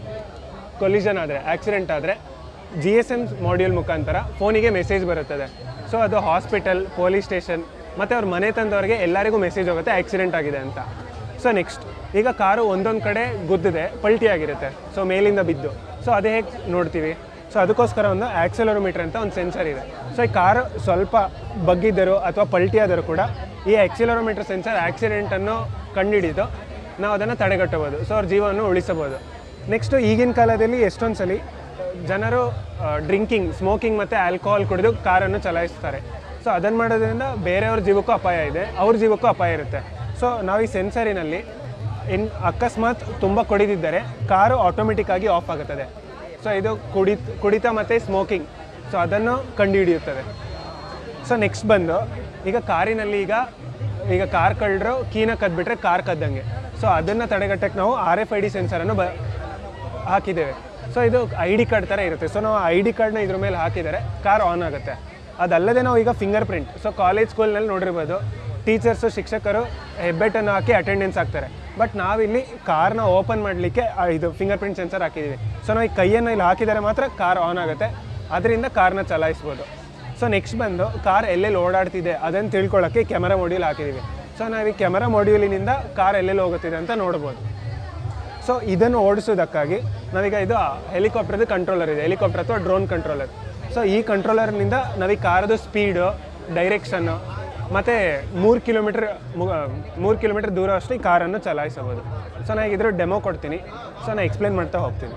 ಕೊಲಿಷನ್ ಆದರೆ ಆಕ್ಸಿಡೆಂಟ್ ಆದರೆ ಜಿ ಎಸ್ ಎಮ್ ಮಾಡ್ಯೂಲ್ ಮುಖಾಂತರ ಫೋನಿಗೆ ಮೆಸೇಜ್ ಬರುತ್ತದೆ ಸೊ ಅದು ಹಾಸ್ಪಿಟಲ್ ಪೊಲೀಸ್ ಸ್ಟೇಷನ್ ಮತ್ತು ಅವ್ರ ಮನೆ ತಂದವರಿಗೆ ಎಲ್ಲರಿಗೂ ಮೆಸೇಜ್ ಹೋಗುತ್ತೆ ಆಕ್ಸಿಡೆಂಟ್ ಆಗಿದೆ ಅಂತ ಸೊ ನೆಕ್ಸ್ಟ್ ಈಗ ಕಾರು ಒಂದೊಂದು ಕಡೆ ಗುದ್ದಿದೆ ಪಲ್ಟಿ ಆಗಿರುತ್ತೆ ಸೊ ಮೇಲಿಂದ ಬಿದ್ದು ಸೊ ಅದೇ ಹೇಗೆ ನೋಡ್ತೀವಿ ಸೊ ಅದಕ್ಕೋಸ್ಕರ ಒಂದು ಆಕ್ಸೆಲೋಮೀಟರ್ ಅಂತ ಒಂದು ಸೆನ್ಸರ್ ಇದೆ ಸೊ ಈ ಕಾರು ಸ್ವಲ್ಪ ಬಗ್ಗಿದ್ದರು ಅಥವಾ ಪಲ್ಟಿ ಆದರೂ ಕೂಡ ಈ ಆಕ್ಸಿಲೋಮೀಟರ್ ಸೆನ್ಸರ್ ಆಕ್ಸಿಡೆಂಟನ್ನು ಕಂಡುಹಿಡಿದು ನಾವು ಅದನ್ನು ತಡೆಗಟ್ಟಬಹುದು ಸೊ ಅವ್ರ ಜೀವವನ್ನು ಉಳಿಸಬಹುದು ನೆಕ್ಸ್ಟು ಈಗಿನ ಕಾಲದಲ್ಲಿ ಎಷ್ಟೊಂದು ಸಲ ಜನರು ಡ್ರಿಂಕಿಂಗ್ ಸ್ಮೋಕಿಂಗ್ ಮತ್ತು ಆಲ್ಕೋಹಾಲ್ ಕುಡಿದು ಕಾರನ್ನು ಚಲಾಯಿಸ್ತಾರೆ ಸೊ ಅದನ್ನು ಮಾಡೋದ್ರಿಂದ ಬೇರೆಯವ್ರ ಜೀವಕ್ಕೂ ಅಪಾಯ ಇದೆ ಅವ್ರ ಜೀವಕ್ಕೂ ಅಪಾಯ ಇರುತ್ತೆ ಸೊ ನಾವು ಈ ಸೆನ್ಸರಿನಲ್ಲಿ ಇನ್ ಅಕಸ್ಮಾತ್ ತುಂಬ ಕುಡಿದಿದ್ದರೆ ಕಾರು ಆಟೋಮೆಟಿಕ್ ಆಗಿ ಆಫ್ ಆಗುತ್ತದೆ ಸೊ ಇದು ಕುಡಿ ಕುಡಿತ ಮತ್ತು ಸ್ಮೋಕಿಂಗ್ ಸೊ ಅದನ್ನು ಕಂಡುಹಿಡಿಯುತ್ತದೆ ಸೊ ನೆಕ್ಸ್ಟ್ ಬಂದು ಈಗ ಕಾರಿನಲ್ಲಿ ಈಗ ಈಗ ಕಾರ್ ಕಳ್ಳರು ಕೀನ ಕದ್ಬಿಟ್ರೆ ಕಾರ್ ಕದ್ದಂಗೆ ಸೊ ಅದನ್ನು ತಡೆಗಟ್ಟಕ್ಕೆ ನಾವು ಆರ್ ಎಫ್ ಐ ಡಿ ಸೆನ್ಸರನ್ನು ಬ ಹಾಕಿದ್ದೇವೆ ಸೊ ಇದು ಐ ಡಿ ಕಾರ್ಡ್ ಥರ ಇರುತ್ತೆ ಸೊ ನಾವು ಐ ಡಿ ಕಾರ್ಡ್ನ ಇದ್ರ ಮೇಲೆ ಹಾಕಿದರೆ ಕಾರ್ ಆನ್ ಆಗುತ್ತೆ ಅದಲ್ಲದೆ ನಾವು ಈಗ ಫಿಂಗರ್ ಪ್ರಿಂಟ್ ಸೊ ಕಾಲೇಜ್ ಸ್ಕೂಲ್ನಲ್ಲಿ ನೋಡಿರ್ಬೋದು ಟೀಚರ್ಸು ಶಿಕ್ಷಕರು ಹೆಬ್ಬೆಟ್ಟನ್ನು ಹಾಕಿ ಅಟೆಂಡೆನ್ಸ್ ಹಾಕ್ತಾರೆ ಬಟ್ ನಾವಿಲ್ಲಿ ಕಾರ್ನ ಓಪನ್ ಮಾಡಲಿಕ್ಕೆ ಇದು ಫಿಂಗರ್ ಪ್ರಿಂಟ್ ಸೆನ್ಸರ್ ಹಾಕಿದ್ದೀವಿ ಸೊ ನಾವು ಈ ಕೈಯನ್ನು ಇಲ್ಲಿ ಹಾಕಿದರೆ ಮಾತ್ರ ಕಾರ್ ಆನ್ ಆಗುತ್ತೆ ಅದರಿಂದ ಕಾರ್ನ ಚಲಾಯಿಸ್ಬೋದು ಸೊ ನೆಕ್ಸ್ಟ್ ಬಂದು ಕಾರ್ ಎಲ್ಲೆಲ್ಲಿ ಓಡಾಡ್ತಿದೆ ಅದನ್ನು ತಿಳ್ಕೊಳ್ಳೋಕ್ಕೆ ಕ್ಯಾಮರಾ ಮಾಡ್ಯೂಲ್ ಹಾಕಿದ್ದೀವಿ ಸೊ ನಾವು ಈ ಕ್ಯಾಮರಾ ಮಾಡ್ಯೂಲಿನಿಂದ ಕಾರ್ ಎಲ್ಲೆಲ್ಲಿ ಹೋಗುತ್ತಿದೆ ಅಂತ ನೋಡ್ಬೋದು ಸೊ ಇದನ್ನು ಓಡಿಸೋದಕ್ಕಾಗಿ ನಾವೀಗ ಇದು ಹೆಲಿಕಾಪ್ಟರ್ದು ಕಂಟ್ರೋಲರ್ ಇದೆ ಹೆಲಿಕಾಪ್ಟರ್ ಅಥವಾ ಡ್ರೋನ್ ಕಂಟ್ರೋಲರ್ ಸೊ ಈ ಕಂಟ್ರೋಲರ್ನಿಂದ ನಾವೀಗ ಕಾರದು ಸ್ಪೀಡು ಡೈರೆಕ್ಷನ್ನು ಮತ್ತು ಮೂರು ಕಿಲೋಮೀಟ್ರ್ ಮೂರು ಕಿಲೋಮೀಟ್ರ್ ದೂರ ಅಷ್ಟು ಈ ಕಾರನ್ನು ಚಲಾಯಿಸಬಹುದು ಸೊ ನಾನು ಇದ್ರ ಡೆಮೋ ಕೊಡ್ತೀನಿ ಸೊ ನಾನು ಎಕ್ಸ್ಪ್ಲೇನ್ ಮಾಡ್ತಾ ಹೋಗ್ತೀನಿ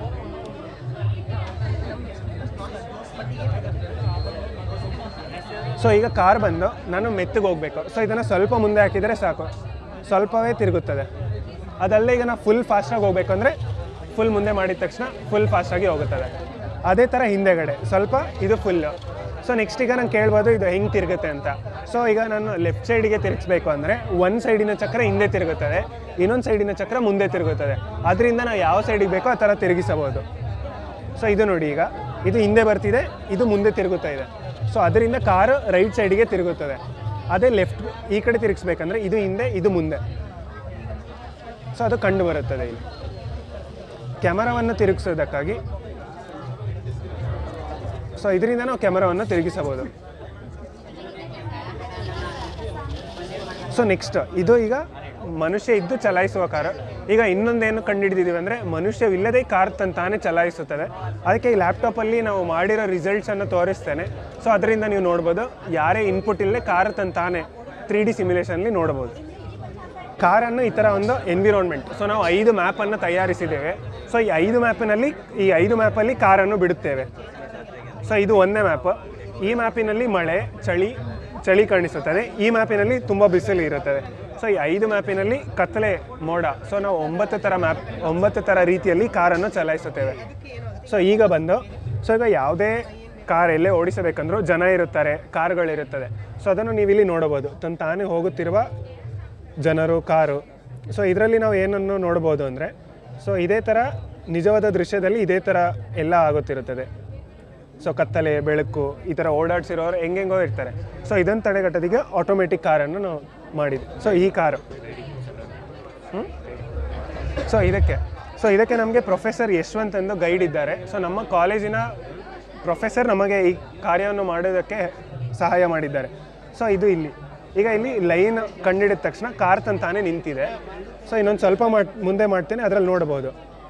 ಸೊ ಈಗ ಕಾರ್ ಬಂದು ನಾನು ಮೆತ್ತಗೆ ಹೋಗಬೇಕು ಸೊ ಇದನ್ನು ಸ್ವಲ್ಪ ಮುಂದೆ ಹಾಕಿದರೆ ಸಾಕು ಸ್ವಲ್ಪವೇ ತಿರುಗುತ್ತದೆ ಅದಲ್ಲದೆ ಈಗ ನಾವು ಫುಲ್ ಫಾಸ್ಟಾಗಿ ಹೋಗ್ಬೇಕು ಅಂದರೆ ಫುಲ್ ಮುಂದೆ ಮಾಡಿದ ತಕ್ಷಣ ಫುಲ್ ಫಾಸ್ಟಾಗಿ ಹೋಗುತ್ತದೆ ಅದೇ ಥರ ಹಿಂದೆಗಡೆ ಸ್ವಲ್ಪ ಇದು ಫುಲ್ಲು ಸೊ ನೆಕ್ಸ್ಟ್ ಈಗ ನಾನು ಕೇಳ್ಬೋದು ಇದು ಹೆಂಗೆ ತಿರುಗುತ್ತೆ ಅಂತ ಸೊ ಈಗ ನಾನು ಲೆಫ್ಟ್ ಸೈಡಿಗೆ ತಿರುಗಿಸ್ಬೇಕು ಅಂದರೆ ಒಂದು ಸೈಡಿನ ಚಕ್ರ ಹಿಂದೆ ತಿರುಗುತ್ತದೆ ಇನ್ನೊಂದು ಸೈಡಿನ ಚಕ್ರ ಮುಂದೆ ತಿರುಗುತ್ತದೆ ಅದರಿಂದ ನಾವು ಯಾವ ಸೈಡಿಗೆ ಬೇಕೋ ಆ ಥರ ತಿರುಗಿಸಬಹುದು ಸೊ ಇದು ನೋಡಿ ಈಗ ಇದು ಹಿಂದೆ ಬರ್ತಿದೆ ಇದು ಮುಂದೆ ತಿರುಗುತ್ತಾ ಇದೆ ಸೊ ಅದರಿಂದ ಕಾರು ರೈಟ್ ಸೈಡಿಗೆ ತಿರುಗುತ್ತದೆ ಅದೇ ಲೆಫ್ಟ್ ಈ ಕಡೆ ತಿರುಗಿಸ್ಬೇಕಂದ್ರೆ ಇದು ಹಿಂದೆ ಇದು ಮುಂದೆ ಸೊ ಅದು ಕಂಡು ಬರುತ್ತದೆ ಇಲ್ಲಿ ಕ್ಯಾಮರಾವನ್ನು ತಿರುಗಿಸೋದಕ್ಕಾಗಿ ಸೊ ಇದರಿಂದ ನಾವು ಕ್ಯಾಮರಾವನ್ನು ತಿರುಗಿಸಬಹುದು ಸೊ ನೆಕ್ಸ್ಟ್ ಇದು ಈಗ ಮನುಷ್ಯ ಇದ್ದು ಚಲಾಯಿಸುವ ಕಾರು ಈಗ ಇನ್ನೊಂದೇನು ಕಂಡುಹಿಡಿದಿದ್ದೀವಿ ಅಂದರೆ ಮನುಷ್ಯವಿಲ್ಲದೆ ಕಾರ್ ತನ್ನ ತಾನೇ ಚಲಾಯಿಸುತ್ತದೆ ಅದಕ್ಕೆ ಈ ಲ್ಯಾಪ್ಟಾಪಲ್ಲಿ ನಾವು ಮಾಡಿರೋ ರಿಸಲ್ಟ್ಸನ್ನು ತೋರಿಸ್ತೇನೆ ಸೊ ಅದರಿಂದ ನೀವು ನೋಡ್ಬೋದು ಯಾರೇ ಇನ್ಪುಟ್ ಇಲ್ಲದೆ ಕಾರ್ ತನ್ನ ತಾನೇ ತ್ರೀ ಡಿ ಸಿಮ್ಯುಲೇಷನ್ಲಿ ನೋಡ್ಬೋದು ಕಾರನ್ನು ಈ ಥರ ಒಂದು ಎನ್ವಿರಾನ್ಮೆಂಟ್ ಸೊ ನಾವು ಐದು ಮ್ಯಾಪನ್ನು ತಯಾರಿಸಿದ್ದೇವೆ ಸೊ ಈ ಐದು ಮ್ಯಾಪಿನಲ್ಲಿ ಈ ಐದು ಮ್ಯಾಪಲ್ಲಿ ಕಾರನ್ನು ಬಿಡುತ್ತೇವೆ ಸೊ ಇದು ಒಂದನೇ ಮ್ಯಾಪ್ ಈ ಮ್ಯಾಪಿನಲ್ಲಿ ಮಳೆ ಚಳಿ ಚಳಿ ಕಾಣಿಸುತ್ತದೆ ಈ ಮ್ಯಾಪಿನಲ್ಲಿ ತುಂಬ ಬಿಸಿಲು ಇರುತ್ತದೆ ಸೊ ಈ ಐದು ಮ್ಯಾಪಿನಲ್ಲಿ ಕತ್ತಲೆ ಮೋಡ ಸೊ ನಾವು ಒಂಬತ್ತು ಥರ ಮ್ಯಾಪ್ ಒಂಬತ್ತು ಥರ ರೀತಿಯಲ್ಲಿ ಕಾರನ್ನು ಚಲಾಯಿಸುತ್ತೇವೆ ಸೊ ಈಗ ಬಂದು ಸೊ ಈಗ ಯಾವುದೇ ಕಾರ್ ಎಲ್ಲೇ ಓಡಿಸಬೇಕಂದ್ರೂ ಜನ ಇರುತ್ತಾರೆ ಕಾರ್ಗಳಿರುತ್ತದೆ ಸೊ ಅದನ್ನು ನೀವು ಇಲ್ಲಿ ನೋಡಬಹುದು ತನ್ನ ತಾನೇ ಹೋಗುತ್ತಿರುವ ಜನರು ಕಾರು ಸೊ ಇದರಲ್ಲಿ ನಾವು ಏನನ್ನು ನೋಡ್ಬೋದು ಅಂದರೆ ಸೊ ಇದೇ ಥರ ನಿಜವಾದ ದೃಶ್ಯದಲ್ಲಿ ಇದೇ ಥರ ಎಲ್ಲ ಆಗುತ್ತಿರುತ್ತದೆ ಸೊ ಕತ್ತಲೆ ಬೆಳಕು ಈ ಥರ ಓಡಾಡ್ಸಿರೋರು ಹೆಂಗೆಂಗೋ ಇರ್ತಾರೆ ಸೊ ಇದನ್ನು ತಡೆಗಟ್ಟೋದಿಗೆ ಆಟೋಮೆಟಿಕ್ ಕಾರನ್ನು ನಾವು ಮಾಡಿದ್ವಿ ಸೊ ಈ ಕಾರು ಸೊ ಇದಕ್ಕೆ ಸೊ ಇದಕ್ಕೆ ನಮಗೆ ಪ್ರೊಫೆಸರ್ ಯಶವಂತ್ ಎಂದು ಗೈಡ್ ಇದ್ದಾರೆ ಸೊ ನಮ್ಮ ಕಾಲೇಜಿನ ಪ್ರೊಫೆಸರ್ ನಮಗೆ ಈ ಕಾರ್ಯವನ್ನು ಮಾಡೋದಕ್ಕೆ ಸಹಾಯ ಮಾಡಿದ್ದಾರೆ ಸೊ ಇದು ಇಲ್ಲಿ ಈಗ ಇಲ್ಲಿ ಲೈನ್ ಕಂಡಿಡಿದ ತಕ್ಷಣ ಕಾರ್ ತನ್ನ ತಾನೇ ನಿಂತಿದೆ ಸೊ ಇನ್ನೊಂದು ಸ್ವಲ್ಪ ಮಾಡ್ ಮುಂದೆ ಮಾಡ್ತೇನೆ ಅದರಲ್ಲಿ ನೋಡ್ಬೋದು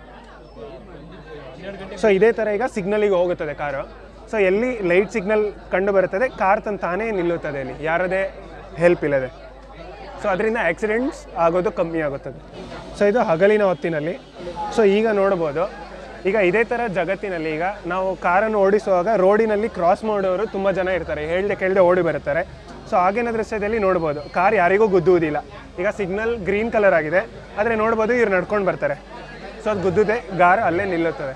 ಸೊ ಇದೇ ಥರ ಈಗ ಸಿಗ್ನಲಿಗೆ ಹೋಗುತ್ತದೆ ಕಾರು ಸೊ ಎಲ್ಲಿ ಲೈಟ್ ಸಿಗ್ನಲ್ ಕಂಡು ಬರುತ್ತದೆ ಕಾರ್ ತನ್ನ ತಾನೇ ನಿಲ್ಲುತ್ತದೆ ಇಲ್ಲಿ ಯಾರದೇ ಹೆಲ್ಪ್ ಇಲ್ಲದೆ ಸೊ ಅದರಿಂದ ಆಕ್ಸಿಡೆಂಟ್ಸ್ ಆಗೋದು ಕಮ್ಮಿ ಆಗುತ್ತದೆ ಸೊ ಇದು ಹಗಲಿನ ಹೊತ್ತಿನಲ್ಲಿ ಸೊ ಈಗ ನೋಡ್ಬೋದು ಈಗ ಇದೇ ಥರ ಜಗತ್ತಿನಲ್ಲಿ ಈಗ ನಾವು ಕಾರನ್ನು ಓಡಿಸುವಾಗ ರೋಡಿನಲ್ಲಿ ಕ್ರಾಸ್ ಮಾಡೋರು ತುಂಬ ಜನ ಇರ್ತಾರೆ ಹೇಳ್ದೆ ಕೇಳದೆ ಓಡಿ ಬರುತ್ತಾರೆ ಸೊ ಆಗಿನ ದೃಶ್ಯದಲ್ಲಿ ನೋಡ್ಬೋದು ಕಾರ್ ಯಾರಿಗೂ ಗುದ್ದುವುದಿಲ್ಲ ಈಗ ಸಿಗ್ನಲ್ ಗ್ರೀನ್ ಕಲರ್ ಆಗಿದೆ ಆದರೆ ನೋಡ್ಬೋದು ಇವ್ರು ನಡ್ಕೊಂಡು ಬರ್ತಾರೆ ಸೊ ಅದು ಗುದ್ದುದೆ ಗಾರ್ ಅಲ್ಲೇ ನಿಲ್ಲುತ್ತದೆ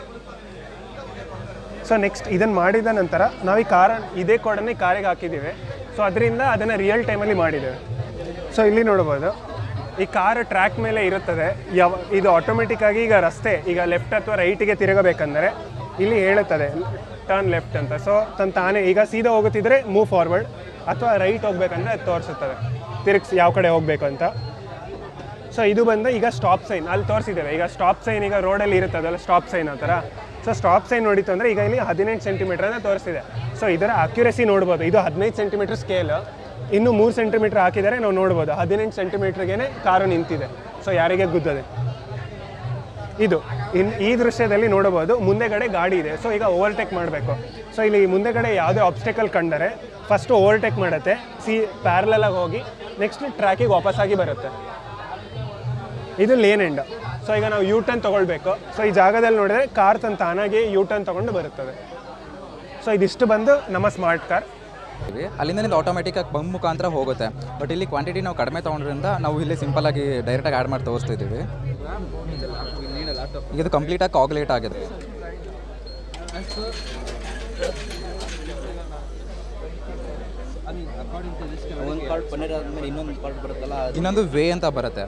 ಸೊ ನೆಕ್ಸ್ಟ್ ಇದನ್ನು ಮಾಡಿದ ನಂತರ ನಾವು ಈ ಕಾರ ಇದೇ ಕೋಡನ್ನು ಈ ಕಾರಿಗೆ ಹಾಕಿದ್ದೀವಿ ಸೊ ಅದರಿಂದ ಅದನ್ನು ರಿಯಲ್ ಟೈಮಲ್ಲಿ ಮಾಡಿದ್ದೇವೆ ಸೊ ಇಲ್ಲಿ ನೋಡ್ಬೋದು ಈ ಕಾರ್ ಟ್ರ್ಯಾಕ್ ಮೇಲೆ ಇರುತ್ತದೆ ಯಾವ ಇದು ಆಟೋಮೆಟಿಕ್ ಆಗಿ ಈಗ ರಸ್ತೆ ಈಗ ಲೆಫ್ಟ್ ಅಥವಾ ರೈಟಿಗೆ ತಿರುಗಬೇಕಂದರೆ ಇಲ್ಲಿ ಹೇಳುತ್ತದೆ ಟರ್ನ್ ಲೆಫ್ಟ್ ಅಂತ ಸೊ ತನ್ನ ತಾನೇ ಈಗ ಸೀದಾ ಹೋಗುತ್ತಿದ್ರೆ ಮೂವ್ ಫಾರ್ವರ್ಡ್ ಅಥವಾ ರೈಟ್ ಹೋಗ್ಬೇಕಂದ್ರೆ ಅದು ತೋರಿಸುತ್ತದೆ ತಿರುಗಿಸಿ ಯಾವ ಕಡೆ ಹೋಗಬೇಕು ಅಂತ ಸೊ ಇದು ಬಂದು ಈಗ ಸ್ಟಾಪ್ ಸೈನ್ ಅಲ್ಲಿ ತೋರಿಸಿದ್ದೇವೆ ಈಗ ಸ್ಟಾಪ್ ಸೈನ್ ಈಗ ರೋಡಲ್ಲಿ ಇರುತ್ತದಲ್ಲ ಸ್ಟಾಪ್ ಸೈನ್ ಆ ಥರ ಸೊ ಸ್ಟಾಪ್ ಸೈನ್ ನೋಡಿತು ಅಂದರೆ ಈಗ ಇಲ್ಲಿ ಹದಿನೆಂಟು ಸೆಂಟಿಮೀಟರ್ ಅಂತ ತೋರಿಸಿದೆ ಸೊ ಇದರ ಅಕ್ಯುರಸಿ ನೋಡ್ಬೋದು ಇದು ಹದಿನೈದು ಸೆಂಟಿಮೀಟರ್ ಸ್ಕೇಲ್ ಇನ್ನು ಮೂರು ಸೆಂಟಿಮೀಟರ್ ಹಾಕಿದರೆ ನಾವು ನೋಡ್ಬೋದು ಹದಿನೆಂಟು ಸೆಂಟಿಮೀಟ್ರಿಗೆ ಕಾರು ನಿಂತಿದೆ ಸೊ ಯಾರಿಗೆ ಗುದ್ದದೆ ಇದು ಇನ್ ಈ ದೃಶ್ಯದಲ್ಲಿ ನೋಡಬಹುದು ಮುಂದೆಗಡೆ ಗಾಡಿ ಇದೆ ಸೊ ಈಗ ಓವರ್ಟೇಕ್ ಮಾಡಬೇಕು ಸೊ ಇಲ್ಲಿ ಮುಂದೆಗಡೆ ಯಾವುದೇ ಆಬ್ಸ್ಟೆಕಲ್ ಕಂಡರೆ ಫಸ್ಟ್ ಓವರ್ಟೇಕ್ ಮಾಡುತ್ತೆ ಸಿ ಪ್ಯಾರಲಾಗಿ ಹೋಗಿ ನೆಕ್ಸ್ಟ್ ಟ್ರ್ಯಾಕಿಗೆ ವಾಪಸ್ಸಾಗಿ ಬರುತ್ತೆ ಇದು ಲೇನ್ ಎಂಡ್ ಸೊ ಈಗ ನಾವು ಯೂ ಟರ್ನ್ ತೊಗೊಳ್ಬೇಕು ಸೊ ಈ ಜಾಗದಲ್ಲಿ ನೋಡಿದ್ರೆ ಕಾರ್ ತನ್ನ ತಾನಾಗಿ ಯೂ ಟರ್ನ್ ತೊಗೊಂಡು ಬರುತ್ತದೆ ಸೊ ಇದಿಷ್ಟು ಬಂದು ನಮ್ಮ ಸ್ಮಾರ್ಟ್ ಕಾರ್
ಇವಿ. ಅಲ್ಲಿಂದ ನಿಮ್ದು ಆಟೋಮೆಟಿಕ್ಕಾಗಿ ಬಂಪ್ ಮುಖಾಂತರ ಹೋಗುತ್ತೆ ಬಟ್ ಇಲ್ಲಿ ಕ್ವಾಂಟಿಟಿ ನಾವು ಕಡಿಮೆ ತೊಗೊಂಡ್ರಿಂದ ನಾವು ಇಲ್ಲಿ ಸಿಂಪಲಾಗಿ ಡೈರೆಕ್ಟಾಗಿ ಆ್ಯಡ್ ಮಾಡಿ ತೋರಿಸ್ತಿದ್ದೀವಿ ಈಗ ಇದು ಕಂಪ್ಲೀಟಾಗಿ ಕಾಗ್ಲೇಟ್ ಆಗಿದೆ
ಒಂದು ಪಾರ್ಟ್ ಪನ್ನೀರ್ ಆದ್ಮೇಲೆ ಇನ್ನೊಂದು ಪಾರ್ಟ್ ಬರುತ್ತಲ್ಲ ಅದು
ಇನ್ನೊಂದು ವೇ ಅಂತ ಬರುತ್ತೆ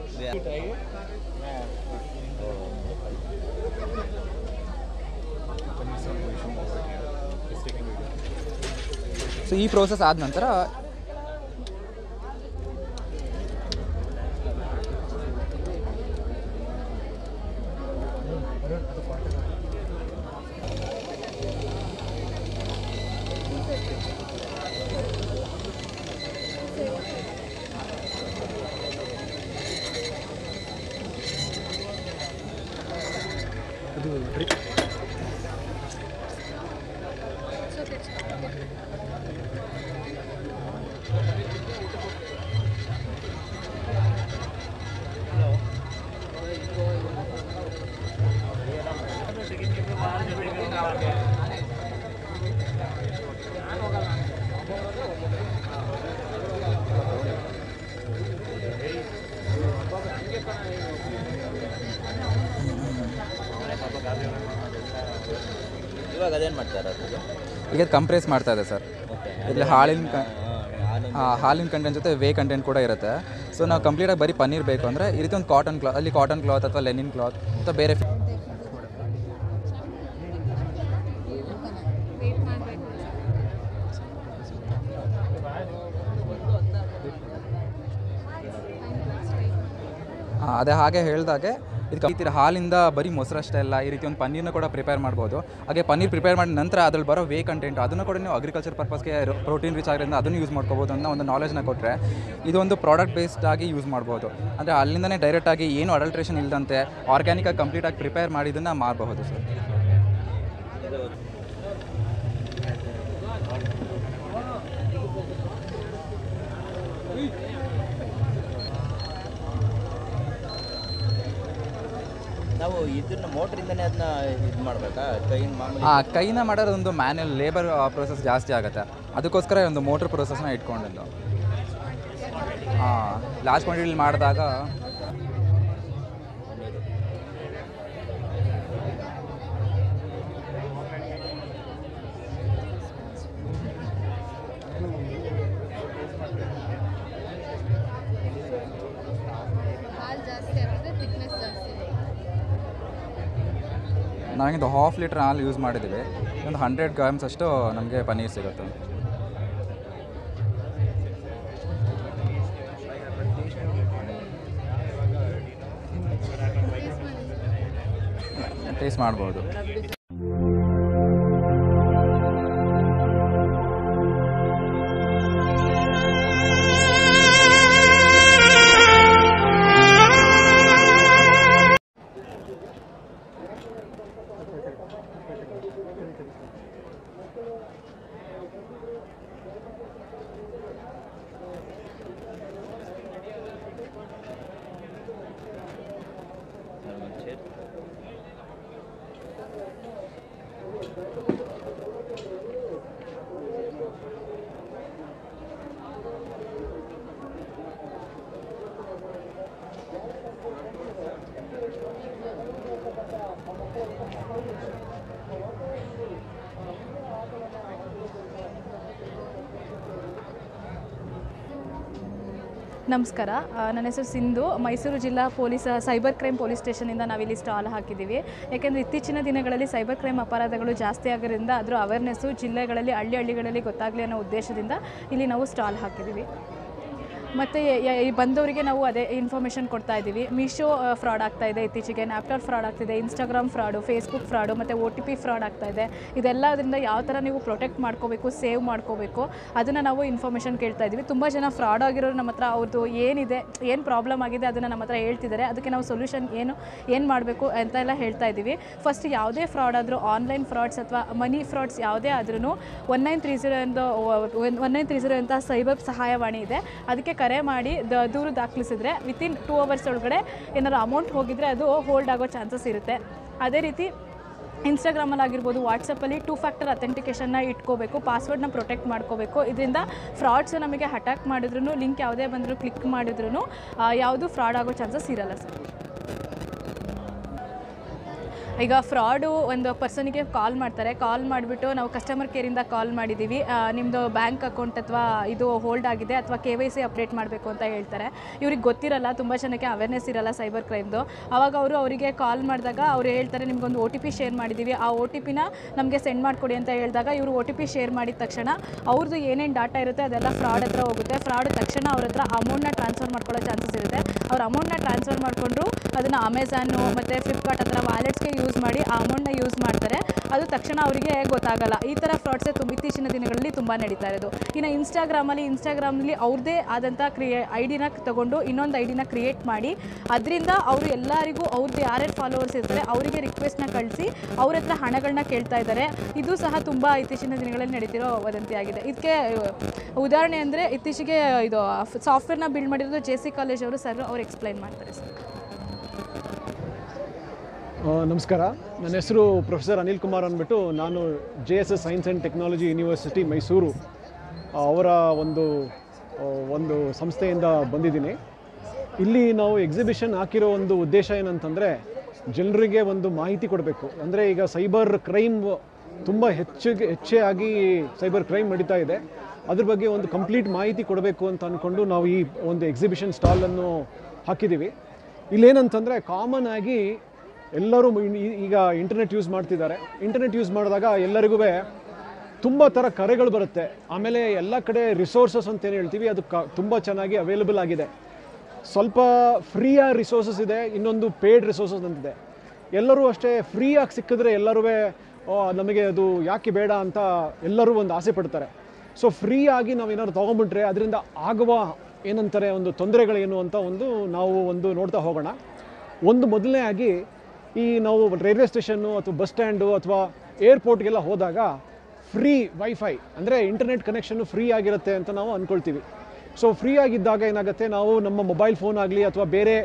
ಸೊ ಈ ಪ್ರೋಸೆಸ್ ಆದ ನಂತರ
ಇವಾಗ ಅದೇನು ಮಾಡ್ತಾರೆ ಅದು
ಈಗ ಕಂಪ್ರೆಸ್ ಮಾಡ್ತಾ ಇದೆ ಸರ್ ಇಲ್ಲಿ ಹಾಲಿನ ಕ ಹಾಂ ಹಾಲಿನ ಕಂಟೆಂಟ್ ಜೊತೆ ವೇ ಕಂಟೆಂಟ್ ಕೂಡ ಇರುತ್ತೆ ಸೊ ನಾವು ಕಂಪ್ಲೀಟಾಗಿ ಬರೀ ಪನ್ನೀರ್ ಬೇಕು ಅಂದರೆ ಈ ರೀತಿ ಒಂದು ಕಾಟನ್ ಕ್ಲಾತ್ ಅಲ್ಲಿ ಕಾಟನ್ ಕ್ಲಾತ್ ಅಥವಾ ಲೆನಿನ್ ಕ್ಲಾತ್ ಅಥವಾ ಬೇರೆ ಹಾಂ ಅದೇ ಹಾಗೆ ಹೇಳಿದಾಗೆ ಇದು ಈ ರೀತಿ ಹಾಲಿಂದ ಬರೀ ಮೊಸರಷ್ಟೇ ಅಲ್ಲ ಈ ರೀತಿ ಒಂದು ಪನ್ನೀರ್ನ ಕೂಡ ಪ್ರಿಪೇರ್ ಮಾಡ್ಬೋದು ಹಾಗೆ ಪನ್ನೀರ್ ಪ್ರಿಪೇರ್ ಮಾಡಿದ ನಂತರ ಅದ್ರಲ್ಲಿ ಬರೋ ವೇ ಕಂಟೆಂಟ್ ಅದನ್ನು ಕೂಡ ನೀವು ಅಗ್ರಿಕಲ್ಚರ್ ಪರ್ಪಸ್ಗೆ ಪ್ರೋಟೀನ್ ರಿಚ್ ಆಗಿರೋದ್ರಿಂದ ಅದನ್ನು ಯೂಸ್ ಮಾಡ್ಕೋಬೋದು ಅನ್ನೋ ಒಂದು ನಾಲೆಜ್ನ ಕೊಟ್ಟರೆ ಇದೊಂದು ಪ್ರಾಡಕ್ಟ್ ಬೇಸ್ಡ್ ಆಗಿ ಯೂಸ್ ಮಾಡ್ಬೋದು ಅಂದರೆ ಅಲ್ಲಿಂದನೇ ಡೈರೆಕ್ಟಾಗಿ ಏನು ಅಡಲ್ಟ್ರೇಷನ್ ಇಲ್ಲದಂತೆ ಆರ್ಗ್ಯಾನಿಕಾಗಿ ಕಂಪ್ಲೀಟಾಗಿ ಪ್ರಿಪೇರ್ ಮಾಡಿದ್ದನ್ನು ಮಾರಬಹುದು ಸರ್
ನಾವು ಇದನ್ನ ಮೋಟ್ರಿಂದನೇ ಅದನ್ನ ಇದು ಮಾಡಬೇಕಾ ಕೈಯಿಂದ ಮಾಮೂಲಿ
ಆ ಕೈನ ಮಾಡೋದು ಒಂದು ಮ್ಯಾನ್ಯಲ್ ಲೇಬರ್ ಪ್ರೊಸೆಸ್ ಜಾಸ್ತಿ ಆಗುತ್ತೆ ಅದಕ್ಕೋಸ್ಕರ ಒಂದು ಮೋಟ್ರ್ ಪ್ರೊಸೆಸ್ನ ಇಟ್ಕೊಂಡಿದ್ದು ಹಾಂ ಲಾಸ್ಟ್ ಕ್ವಾಂಟಿಟಿಲಿ ಮಾಡಿದಾಗ ನಾವಿದು ಹಾಫ್ ಲೀಟ್ರ್ ಹಾಲು ಯೂಸ್ ಮಾಡಿದ್ದೀವಿ ಒಂದು ಹಂಡ್ರೆಡ್ ಗ್ರಾಮ್ಸ್ ಅಷ್ಟು ನಮಗೆ ಪನ್ನೀರ್ ಸಿಗುತ್ತೆ ಟೇಸ್ಟ್ ಮಾಡ್ಬೋದು
ನಮಸ್ಕಾರ ಆ, ನನ್ನ ಹೆಸರು ಸಿಂಧು ಮೈಸೂರು ಜಿಲ್ಲಾ ಪೊಲೀಸ್ ಸೈಬರ್ ಕ್ರೈಮ್ ಪೊಲೀಸ್ ಸ್ಟೇಷನಿಂದ ನಾವಿಲ್ಲಿ ಸ್ಟಾಲ್ ಹಾಕಿದ್ದೀವಿ ಯಾಕೆಂದರೆ ಇತ್ತೀಚಿನ ದಿನಗಳಲ್ಲಿ ಸೈಬರ್ ಕ್ರೈಮ್ ಅಪರಾಧಗಳು ಜಾಸ್ತಿ ಆಗೋದ್ರಿಂದ ಅದರ ಅವೇರ್ನೆಸ್ಸು ಜಿಲ್ಲೆಗಳಲ್ಲಿ ಹಳ್ಳಿ ಹಳ್ಳಿಗಳಲ್ಲಿ ಗೊತ್ತಾಗಲಿ ಅನ್ನೋ ಉದ್ದೇಶದಿಂದ ಇಲ್ಲಿ ನಾವು ಸ್ಟಾಲ್ ಹಾಕಿದ್ದೀವಿ ಮತ್ತು ಬಂದವರಿಗೆ ನಾವು ಅದೇ ಇನ್ಫಾರ್ಮೇಷನ್ ಕೊಡ್ತಾ ಇದ್ದೀವಿ ಮೀಶೋ ಫ್ರಾಡ್ ಆಗ್ತಾ ಇದೆ ಇತ್ತೀಚೆಗೆ ನ್ಯಾಪ್ಟಾರ್ ಫ್ರಾಡ್ ಆಗ್ತಿದೆ ಇನ್ಸ್ಟಾಗ್ರಾಮ್ ಫ್ರಾಡು ಫೇಸ್ಬುಕ್ ಫ್ರಾಡು ಮತ್ತು ಒ ಟಿ ಪಿ ಫ್ರಾಡ್ ಆಗ್ತಾ ಇದೆ ಇದೆಲ್ಲದರಿಂದ ಯಾವ ಥರ ನೀವು ಪ್ರೊಟೆಕ್ಟ್ ಮಾಡ್ಕೋಬೇಕು ಸೇವ್ ಮಾಡ್ಕೋಬೇಕು ಅದನ್ನು ನಾವು ಇನ್ಫಾರ್ಮೇಷನ್ ಕೇಳ್ತಾ ಇದ್ದೀವಿ ತುಂಬ ಜನ ಫ್ರಾಡ್ ಆಗಿರೋರು ನಮ್ಮ ಹತ್ರ ಅವ್ರದ್ದು ಏನಿದೆ ಏನು ಪ್ರಾಬ್ಲಮ್ ಆಗಿದೆ ಅದನ್ನು ನಮ್ಮ ಹತ್ರ ಹೇಳ್ತಿದ್ದಾರೆ ಅದಕ್ಕೆ ನಾವು ಸೊಲ್ಯೂಷನ್ ಏನು ಏನು ಮಾಡಬೇಕು ಅಂತ ಎಲ್ಲ ಹೇಳ್ತಾ ಇದ್ದೀವಿ ಫಸ್ಟ್ ಯಾವುದೇ ಫ್ರಾಡ್ ಆದರೂ ಆನ್ಲೈನ್ ಫ್ರಾಡ್ಸ್ ಅಥವಾ ಮನಿ ಫ್ರಾಡ್ಸ್ ಯಾವುದೇ ಆದ್ರೂ ಒನ್ ನೈನ್ ತ್ರೀ ಜೀರೋ ಅಂತ ಒನ್ ನೈನ್ ತ್ರೀ ಜೀರೋ ಅಂತ ಸೈಬರ್ ಸಹಾಯವಾಣಿ ಇದೆ ಅದಕ್ಕೆ ಕರೆ ಮಾಡಿ ದ ದೂರು ದಾಖಲಿಸಿದ್ರೆ ವಿತಿನ್ ಟೂ ಅವರ್ಸ್ ಒಳಗಡೆ ಏನಾದ್ರು ಅಮೌಂಟ್ ಹೋಗಿದ್ರೆ ಅದು ಹೋಲ್ಡ್ ಆಗೋ ಚಾನ್ಸಸ್ ಇರುತ್ತೆ ಅದೇ ರೀತಿ ಇನ್ಸ್ಟಾಗ್ರಾಮಲ್ಲಿ ಆಗಿರ್ಬೋದು ವಾಟ್ಸಪ್ಪಲ್ಲಿ ಟೂ ಫ್ಯಾಕ್ಟರ್ ಅಥೆಂಟಿಕೇಷನ್ನ ಇಟ್ಕೋಬೇಕು ಪಾಸ್ವರ್ಡ್ನ ಪ್ರೊಟೆಕ್ಟ್ ಮಾಡ್ಕೋಬೇಕು ಇದರಿಂದ ಫ್ರಾಡ್ಸ್ ನಮಗೆ ಅಟ್ಯಾಕ್ ಮಾಡಿದ್ರು ಲಿಂಕ್ ಯಾವುದೇ ಬಂದರೂ ಕ್ಲಿಕ್ ಮಾಡಿದ್ರು ಯಾವುದು ಫ್ರಾಡ್ ಆಗೋ ಚಾನ್ಸಸ್ ಇರಲ್ಲ ಸರ್ ಈಗ ಫ್ರಾಡು ಒಂದು ಪರ್ಸನಿಗೆ ಕಾಲ್ ಮಾಡ್ತಾರೆ ಕಾಲ್ ಮಾಡಿಬಿಟ್ಟು ನಾವು ಕಸ್ಟಮರ್ ಕೇರಿಂದ ಕಾಲ್ ಮಾಡಿದ್ದೀವಿ ಆ, ನಿಮ್ಮದು ಬ್ಯಾಂಕ್ ಅಕೌಂಟ್ ಅಥವಾ ಇದು ಹೋಲ್ಡ್ ಆಗಿದೆ ಅಥವಾ ಕೆ ವೈ ಸಿ ಅಪ್ಡೇಟ್ ಮಾಡಬೇಕು ಅಂತ ಹೇಳ್ತಾರೆ ಇವ್ರಿಗೆ ಗೊತ್ತಿರಲ್ಲ ತುಂಬ ಜನಕ್ಕೆ ಅವೇರ್ನೆಸ್ ಇರಲ್ಲ ಸೈಬರ್ ಕ್ರೈಮ್ದು ಆವಾಗ ಅವರು ಅವರಿಗೆ ಕಾಲ್ ಮಾಡಿದಾಗ ಅವ್ರು ಹೇಳ್ತಾರೆ ನಿಮ್ಗೊಂದು ಒ ಟಿ ಪಿ ಶೇರ್ ಮಾಡಿದ್ದೀವಿ ಆ ಒ ಟಿ ಪಿನ ನಮಗೆ ಸೆಂಡ್ ಮಾಡಿಕೊಡಿ ಅಂತ ಹೇಳಿದಾಗ ಇವರು ಒ ಟಿ ಪಿ ಶೇರ್ ಮಾಡಿದ ತಕ್ಷಣ ಅವ್ರದ್ದು ಏನೇನು ಡಾಟಾ ಇರುತ್ತೆ ಅದೆಲ್ಲ ಫ್ರಾಡ್ ಹತ್ರ ಹೋಗುತ್ತೆ ಫ್ರಾಡ್ ತಕ್ಷಣ ಅವ್ರ ಹತ್ರ ಅಮೌಂಟ್ನ ಟ್ರಾನ್ಸ್ಫರ್ ಮಾಡ್ಕೊಳ್ಳೋ ಚಾನ್ಸಸ್ ಇರುತ್ತೆ ಅವ್ರು ಅಮೌಂಟ್ನ ಟ್ರಾನ್ಸ್ಫರ್ ಮಾಡಿಕೊಂಡ್ರು ಅದನ್ನು ಅಮೆಝಾನು ಮತ್ತು ಫ್ಲಿಪ್ಕಾರ್ಟ್ ಹತ್ರ ವ್ಯಾಲೆಟ್ಸ್ಗೆ ಯೂಸ್ ಮಾಡಿ ಆ ಅಮೌಂಟ್ನ ಯೂಸ್ ಮಾಡ್ತಾರೆ ಅದು ತಕ್ಷಣ ಅವರಿಗೆ ಗೊತ್ತಾಗಲ್ಲ ಈ ಥರ ಫ್ರಾಡ್ಸೇ ತುಂಬ ಇತ್ತೀಚಿನ ದಿನಗಳಲ್ಲಿ ತುಂಬ ನಡೀತಾ ಇರೋದು ಇನ್ನು ಇನ್ಸ್ಟಾಗ್ರಾಮಲ್ಲಿ ಇನ್ಸ್ಟಾಗ್ರಾಮಲ್ಲಿ ಅವ್ರದ್ದೇ ಆದಂಥ ಕ್ರಿಯೇ ಐ ಡಿನ ತಗೊಂಡು ಇನ್ನೊಂದು ಐ ಡಿನ ಕ್ರಿಯೇಟ್ ಮಾಡಿ ಅದರಿಂದ ಅವರು ಎಲ್ಲರಿಗೂ ಅವ್ರದ್ದು ಯಾರ್ಯಾರು ಫಾಲೋವರ್ಸ್ ಇರ್ತಾರೆ ಅವರಿಗೆ ರಿಕ್ವೆಸ್ಟ್ನ ಕಳಿಸಿ ಅವ್ರ ಹತ್ರ ಹಣಗಳನ್ನ ಕೇಳ್ತಾ ಇದ್ದಾರೆ ಇದು ಸಹ ತುಂಬ ಇತ್ತೀಚಿನ ದಿನಗಳಲ್ಲಿ ನಡೀತಿರೋ ವದಂತಿ ಆಗಿದೆ ಇದಕ್ಕೆ ಉದಾಹರಣೆ ಅಂದರೆ ಇತ್ತೀಚೆಗೆ ಇದು ಸಾಫ್ಟ್ವೇರ್ನ ಬಿಲ್ಡ್ ಮಾಡಿರೋದು ಜೆ ಸಿ ಕಾಲೇಜ್ ಅವರು ಸರ್ ಅವ್ರು ಎಕ್ಸ್ಪ್ಲೈನ್ ಮಾಡ್ತಾರೆ ಸರ್
ಆ, ನಮಸ್ಕಾರ ನನ್ನ ಹೆಸರು ಪ್ರೊಫೆಸರ್ ಅನಿಲ್ ಕುಮಾರ್ ಅಂದ್ಬಿಟ್ಟು ನಾನು J S S science and technology university Mysuru ಆ, ಅವರ ಒಂದು ಆ, ಒಂದು ಸಂಸ್ಥೆಯಿಂದ ಬಂದಿದ್ದೀನಿ ಇಲ್ಲಿ ನಾವು ಎಕ್ಸಿಬಿಷನ್ ಹಾಕಿರೋ ಒಂದು ಉದ್ದೇಶ ಏನಂತಂದರೆ ಜನರಿಗೆ ಒಂದು ಮಾಹಿತಿ ಕೊಡಬೇಕು ಅಂದರೆ ಈಗ ಸೈಬರ್ ಕ್ರೈಮ್ ತುಂಬ ಹೆಚ್ಚಿಗೆ ಹೆಚ್ಚೇ ಆಗಿ ಸೈಬರ್ ಕ್ರೈಮ್ ನಡೀತಾ ಇದೆ ಅದ್ರ ಬಗ್ಗೆ ಒಂದು ಕಂಪ್ಲೀಟ್ ಮಾಹಿತಿ ಕೊಡಬೇಕು ಅಂತ ಅಂದ್ಕೊಂಡು ನಾವು ಈ ಒಂದು ಎಕ್ಸಿಬಿಷನ್ ಸ್ಟಾಲನ್ನು ಹಾಕಿದ್ದೀವಿ ಇಲ್ಲೇನಂತಂದರೆ ಕಾಮನ್ ಆಗಿ ಎಲ್ಲರೂ ಇನ್- ಈ- ಈಗ ಇಂಟರ್ನೆಟ್ ಯೂಸ್ ಮಾಡ್ತಿದ್ದಾರೆ ಇಂಟರ್ನೆಟ್ ಯೂಸ್ ಮಾಡಿದಾಗ ಎಲ್ಲರಿಗೂ ತುಂಬ ಥರ ಕರೆಗಳು ಬರುತ್ತೆ ಆಮೇಲೆ ಎಲ್ಲ ಕಡೆ ರಿಸೋರ್ಸಸ್ ಅಂತ ಏನು ಹೇಳ್ತೀವಿ ಅದು ಕ ತುಂಬ ಚೆನ್ನಾಗಿ ಅವೈಲಬಲ್ ಆಗಿದೆ ಸ್ವಲ್ಪ ಫ್ರೀಯಾಗಿ ರಿಸೋರ್ಸಸ್ ಇದೆ ಇನ್ನೊಂದು ಪೇಯ್ಡ್ ರಿಸೋರ್ಸಸ್ ಅಂತಿದೆ ಎಲ್ಲರೂ ಅಷ್ಟೇ ಫ್ರೀಯಾಗಿ ಸಿಕ್ಕಿದ್ರೆ ಎಲ್ಲರೂ ನಮಗೆ ಅದು ಯಾಕೆ ಬೇಡ ಅಂತ ಎಲ್ಲರೂ ಒಂದು ಆಸೆ ಪಡ್ತಾರೆ ಸೊ ಫ್ರೀಯಾಗಿ ನಾವು ಏನಾದ್ರು ತೊಗೊಂಬಿಟ್ರೆ ಅದರಿಂದ ಆಗುವ ಏನಂತಾರೆ ಒಂದು ತೊಂದರೆಗಳೇನು ಅಂತ ಒಂದು ನಾವು ಒಂದು ನೋಡ್ತಾ ಹೋಗೋಣ ಒಂದು ಮೊದಲನೇ ಆಗಿ ಈ ನಾವು ರೈಲ್ವೆ ಸ್ಟೇಷನ್ನು ಅಥವಾ ಬಸ್ ಸ್ಟ್ಯಾಂಡು ಅಥವಾ ಏರ್ಪೋರ್ಟ್ಗೆಲ್ಲ ಹೋದಾಗ ಫ್ರೀ ವೈಫೈ ಅಂದರೆ ಇಂಟರ್ನೆಟ್ ಕನೆಕ್ಷನ್ನು ಫ್ರೀ ಆಗಿರುತ್ತೆ ಅಂತ ನಾವು ಅಂದ್ಕೊಳ್ತೀವಿ ಸೊ ಫ್ರೀ ಆಗಿದ್ದಾಗ ಏನಾಗುತ್ತೆ ನಾವು ನಮ್ಮ ಮೊಬೈಲ್ ಫೋನ್ ಆಗಲಿ ಅಥವಾ ಬೇರೆ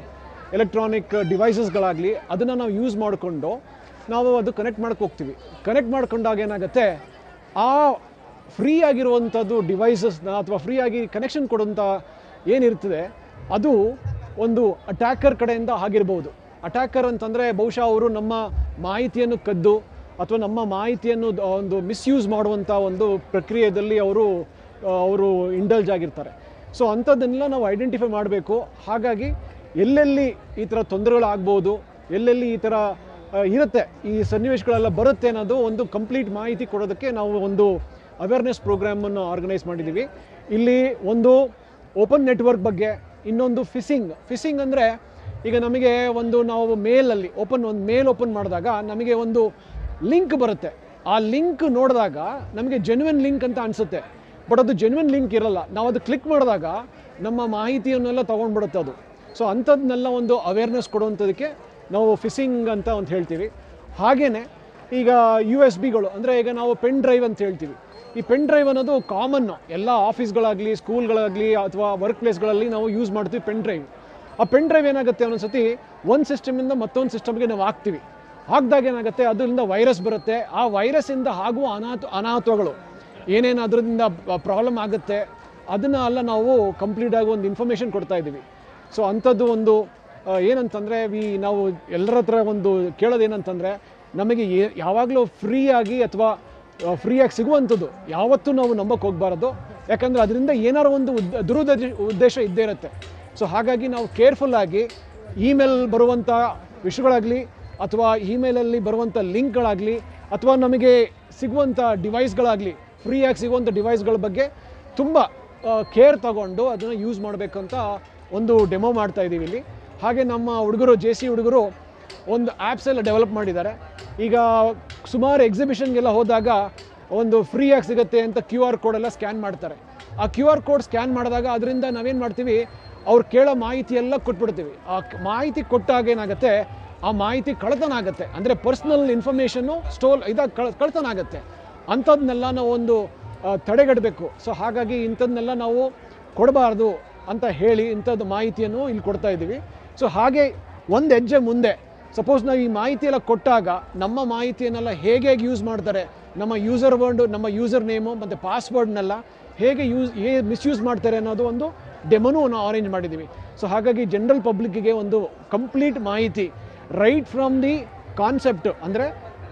ಎಲೆಕ್ಟ್ರಾನಿಕ್ ಡಿವೈಸಸ್ಗಳಾಗಲಿ ಅದನ್ನು ನಾವು ಯೂಸ್ ಮಾಡಿಕೊಂಡು ನಾವು ಅದು ಕನೆಕ್ಟ್ ಮಾಡಕ್ಕೆ ಹೋಗ್ತೀವಿ ಕನೆಕ್ಟ್ ಮಾಡ್ಕೊಂಡಾಗ ಏನಾಗುತ್ತೆ ಆ ಫ್ರೀ ಆಗಿರುವಂಥದ್ದು ಡಿವೈಸಸ್ನ ಅಥವಾ ಫ್ರೀ ಆಗಿ ಕನೆಕ್ಷನ್ ಕೊಡುವಂಥ ಏನಿರ್ತದೆ ಅದು ಒಂದು ಅಟ್ಯಾಕರ್ ಕಡೆಯಿಂದ ಆಗಿರ್ಬೋದು ಅಟ್ಯಾಕರ್ ಅಂತಂದರೆ ಬಹುಶಃ ಅವರು ನಮ್ಮ ಮಾಹಿತಿಯನ್ನು ಕದ್ದು ಅಥವಾ ನಮ್ಮ ಮಾಹಿತಿಯನ್ನು ದ- ಒಂದು ಮಿಸ್ಯೂಸ್ ಮಾಡುವಂಥ ಒಂದು ಪ್ರಕ್ರಿಯೆಯಲ್ಲಿ ಅವರು ಅವರು ಇಂಡಲ್ಜ್ ಆಗಿರ್ತಾರೆ ಸೊ ಅಂಥದ್ದನ್ನೆಲ್ಲ ನಾವು ಐಡೆಂಟಿಫೈ ಮಾಡಬೇಕು ಹಾಗಾಗಿ ಎಲ್ಲೆಲ್ಲಿ ಈ ಥರ ತೊಂದರೆಗಳಾಗ್ಬೋದು ಎಲ್ಲೆಲ್ಲಿ ಈ ಥರ ಆ, ಇರುತ್ತೆ ಈ ಸನ್ನಿವೇಶಗಳೆಲ್ಲ ಬರುತ್ತೆ ಅನ್ನೋದು ಒಂದು ಕಂಪ್ಲೀಟ್ ಮಾಹಿತಿ ಕೊಡೋದಕ್ಕೆ ನಾವು ಒಂದು ಅವೇರ್ನೆಸ್ ಪ್ರೋಗ್ರಾಮನ್ನು ಆರ್ಗನೈಸ್ ಮಾಡಿದ್ದೀವಿ ಇಲ್ಲಿ ಒಂದು ಓಪನ್ ನೆಟ್ವರ್ಕ್ ಬಗ್ಗೆ ಇನ್ನೊಂದು ಫಿಸಿಂಗ್ ಫಿಸಿಂಗ್ ಅಂದರೆ ಈಗ ನಮಗೆ ಒಂದು ನಾವು ಮೇಲಲ್ಲಿ ಓಪನ್ ಒಂದು ಮೇಲ್ ಓಪನ್ ಮಾಡಿದಾಗ ನಮಗೆ ಒಂದು ಲಿಂಕ್ ಬರುತ್ತೆ ಆ ಲಿಂಕ್ ನೋಡಿದಾಗ ನಮಗೆ ಜೆನ್ಯುನ್ ಲಿಂಕ್ ಅಂತ ಅನಿಸುತ್ತೆ ಬಟ್ ಅದು ಜೆನ್ಯುನ್ ಲಿಂಕ್ ಇರಲ್ಲ ನಾವು ಅದು ಕ್ಲಿಕ್ ಮಾಡಿದಾಗ ನಮ್ಮ ಮಾಹಿತಿಯನ್ನೆಲ್ಲ ತೊಗೊಂಡ್ಬಿಡುತ್ತೆ ಅದು ಸೊ ಅಂಥದ್ದನ್ನೆಲ್ಲ ಒಂದು ಅವೇರ್ನೆಸ್ ಕೊಡುವಂಥದ್ದಕ್ಕೆ ನಾವು ಫಿಸಿಂಗ್ ಅಂತ ಅಂತ ಹೇಳ್ತೀವಿ ಹಾಗೆಯೇ ಈಗ ಯು ಎಸ್ ಬಿಗಳು ಅಂದರೆ ಈಗ ನಾವು ಪೆನ್ ಡ್ರೈವ್ ಅಂತ ಹೇಳ್ತೀವಿ ಈ ಪೆನ್ ಡ್ರೈವ್ ಅನ್ನೋದು ಕಾಮನ್ನು ಎಲ್ಲ ಆಫೀಸ್ಗಳಾಗಲಿ ಸ್ಕೂಲ್ಗಳಾಗಲಿ ಅಥವಾ ವರ್ಕ್ ಪ್ಲೇಸ್ಗಳಲ್ಲಿ ನಾವು ಯೂಸ್ ಮಾಡ್ತೀವಿ ಪೆನ್ ಡ್ರೈವ್ ಆ ಪೆನ್ ಡ್ರೈವ್ ಏನಾಗುತ್ತೆ ಒಂದೊಂದ್ಸತಿ ಒಂದು ಸಿಸ್ಟಮಿಂದ ಮತ್ತೊಂದು ಸಿಸ್ಟಮ್ಗೆ ನಾವು ಹಾಕ್ತೀವಿ ಹಾಕಿದಾಗ ಏನಾಗುತ್ತೆ ಅದರಿಂದ ವೈರಸ್ ಬರುತ್ತೆ ಆ ವೈರಸ್ಸಿಂದ ಆಗುವ ಅನಾಥ ಅನಾಹುತಗಳು ಏನೇನು ಅದರಿಂದ ಪ್ರಾಬ್ಲಮ್ ಆಗುತ್ತೆ ಅದನ್ನು ಎಲ್ಲ ನಾವು ಕಂಪ್ಲೀಟಾಗಿ ಒಂದು ಇನ್ಫಾರ್ಮೇಷನ್ ಕೊಡ್ತಾ ಇದ್ದೀವಿ ಸೊ ಅಂಥದ್ದು ಒಂದು ಆ, ಏನಂತಂದರೆ ವಿ ನಾವು ಎಲ್ಲರ ಹತ್ರ ಒಂದು ಕೇಳೋದೇನಂತಂದರೆ ನಮಗೆ ಏ ಯಾವಾಗಲೂ ಫ್ರೀಯಾಗಿ ಅಥವಾ ಫ್ರೀಯಾಗಿ ಸಿಗುವಂಥದ್ದು ಯಾವತ್ತೂ ನಾವು ನಂಬಕ್ಕೆ ಹೋಗಬಾರ್ದು ಯಾಕಂದರೆ ಅದರಿಂದ ಏನಾರು ಒಂದು ಉದ್ದ ದುರುದ್ದೇಶ ಉದ್ದೇಶ ಇದ್ದೇ ಇರುತ್ತೆ ಸೊ ಹಾಗಾಗಿ ನಾವು ಕೇರ್ಫುಲ್ಲಾಗಿ ಇಮೇಲ್ ಬರುವಂಥ ವಿಷಯಗಳಾಗಲಿ ಅಥವಾ ಇಮೇಲಲ್ಲಿ ಬರುವಂಥ ಲಿಂಕ್ಗಳಾಗಲಿ ಅಥವಾ ನಮಗೆ ಸಿಗುವಂಥ ಡಿವೈಸ್ಗಳಾಗಲಿ ಫ್ರೀಯಾಗಿ ಸಿಗುವಂಥ ಡಿವೈಸ್ಗಳ ಬಗ್ಗೆ ತುಂಬ ಕೇರ್ ತಗೊಂಡು ಅದನ್ನು ಯೂಸ್ ಮಾಡಬೇಕಂತ ಒಂದು ಡೆಮೋ ಮಾಡ್ತಾ ಇದ್ದೀವಿ ಇಲ್ಲಿ ಹಾಗೆ ನಮ್ಮ ಹುಡುಗರು ಜೆ ಸಿ ಹುಡುಗರು ಒಂದು ಆ್ಯಪ್ಸ್ ಎಲ್ಲ ಡೆವಲಪ್ ಮಾಡಿದ್ದಾರೆ ಈಗ ಸುಮಾರು ಎಕ್ಸಿಬಿಷನ್ಗೆಲ್ಲ ಹೋದಾಗ ಒಂದು ಫ್ರೀಯಾಗಿ ಸಿಗುತ್ತೆ ಅಂತ ಕ್ಯೂ ಆರ್ ಕೋಡೆಲ್ಲ ಸ್ಕ್ಯಾನ್ ಮಾಡ್ತಾರೆ ಆ ಕ್ಯೂ ಆರ್ ಕೋಡ್ ಸ್ಕ್ಯಾನ್ ಮಾಡಿದಾಗ ಅದರಿಂದ ನಾವೇನು ಮಾಡ್ತೀವಿ ಅವ್ರು ಕೇಳೋ ಮಾಹಿತಿ ಎಲ್ಲ ಕೊಟ್ಬಿಡ್ತೀವಿ ಆ ಕ್- ಮಾಹಿತಿ ಕೊಟ್ಟಾಗ ಏನಾಗುತ್ತೆ ಆ ಮಾಹಿತಿ ಕಳ್ತನ ಆಗುತ್ತೆ ಅಂದರೆ ಪರ್ಸ್ನಲ್ ಇನ್ಫಾರ್ಮೇಷನ್ನು ಸ್ಟೋಲ್ ಇದಾಗ ಕಳ್ ಕಳ್ತನ ಆಗುತ್ತೆ ಅಂಥದ್ದನ್ನೆಲ್ಲ ನಾವು ಒಂದು ಆ, ತಡೆಗಟ್ಟಬೇಕು ಸೊ ಹಾಗಾಗಿ ಇಂಥದ್ದನ್ನೆಲ್ಲ ನಾವು ಕೊಡಬಾರ್ದು ಅಂತ ಹೇಳಿ ಇಂಥದ್ದು ಮಾಹಿತಿಯನ್ನು ಇಲ್ಲಿ ಕೊಡ್ತಾ ಇದ್ದೀವಿ ಸೊ ಹಾಗೆ ಒಂದು ಹೆಜ್ಜೆ ಮುಂದೆ ಸಪೋಸ್ ನಾವು ಈ ಮಾಹಿತಿ ಎಲ್ಲ ಕೊಟ್ಟಾಗ ನಮ್ಮ ಮಾಹಿತಿಯನ್ನೆಲ್ಲ ಹೇಗೆ ಹೇಗೆ ಯೂಸ್ ಮಾಡ್ತಾರೆ ನಮ್ಮ ಯೂಸರ್ ವರ್ಡ್ ನಮ್ಮ ಯೂಸರ್ ನೇಮು ಮತ್ತು ಪಾಸ್ವರ್ಡ್ನೆಲ್ಲ ಹೇಗೆ ಯೂಸ್ ಹೇ ಮಿಸ್ಯೂಸ್ ಮಾಡ್ತಾರೆ ಅನ್ನೋದು ಒಂದು ಡೆಮೋನು ನಾವು ಅರೇಂಜ್ ಮಾಡಿದ್ದೀವಿ ಸೊ ಹಾಗಾಗಿ ಜನರಲ್ ಪಬ್ಲಿಕ್ಕಿಗೆ ಒಂದು ಕಂಪ್ಲೀಟ್ ಮಾಹಿತಿ ರೈಟ್ ಫ್ರಮ್ ದಿ ಕಾನ್ಸೆಪ್ಟ್ ಅಂದರೆ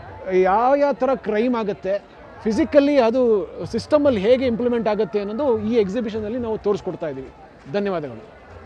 ಯಾವ ಯಾವ ಥರ ಕ್ರೈಮ್ ಆಗುತ್ತೆ ಫಿಸಿಕಲಿ ಅದು ಸಿಸ್ಟಮಲ್ಲಿ ಹೇಗೆ ಇಂಪ್ಲಿಮೆಂಟ್ ಆಗುತ್ತೆ ಅನ್ನೋದು ಈ ಎಕ್ಸಿಬಿಷನಲ್ಲಿ ನಾವು ತೋರಿಸ್ಕೊಡ್ತಾ ಇದ್ದೀವಿ ಧನ್ಯವಾದಗಳು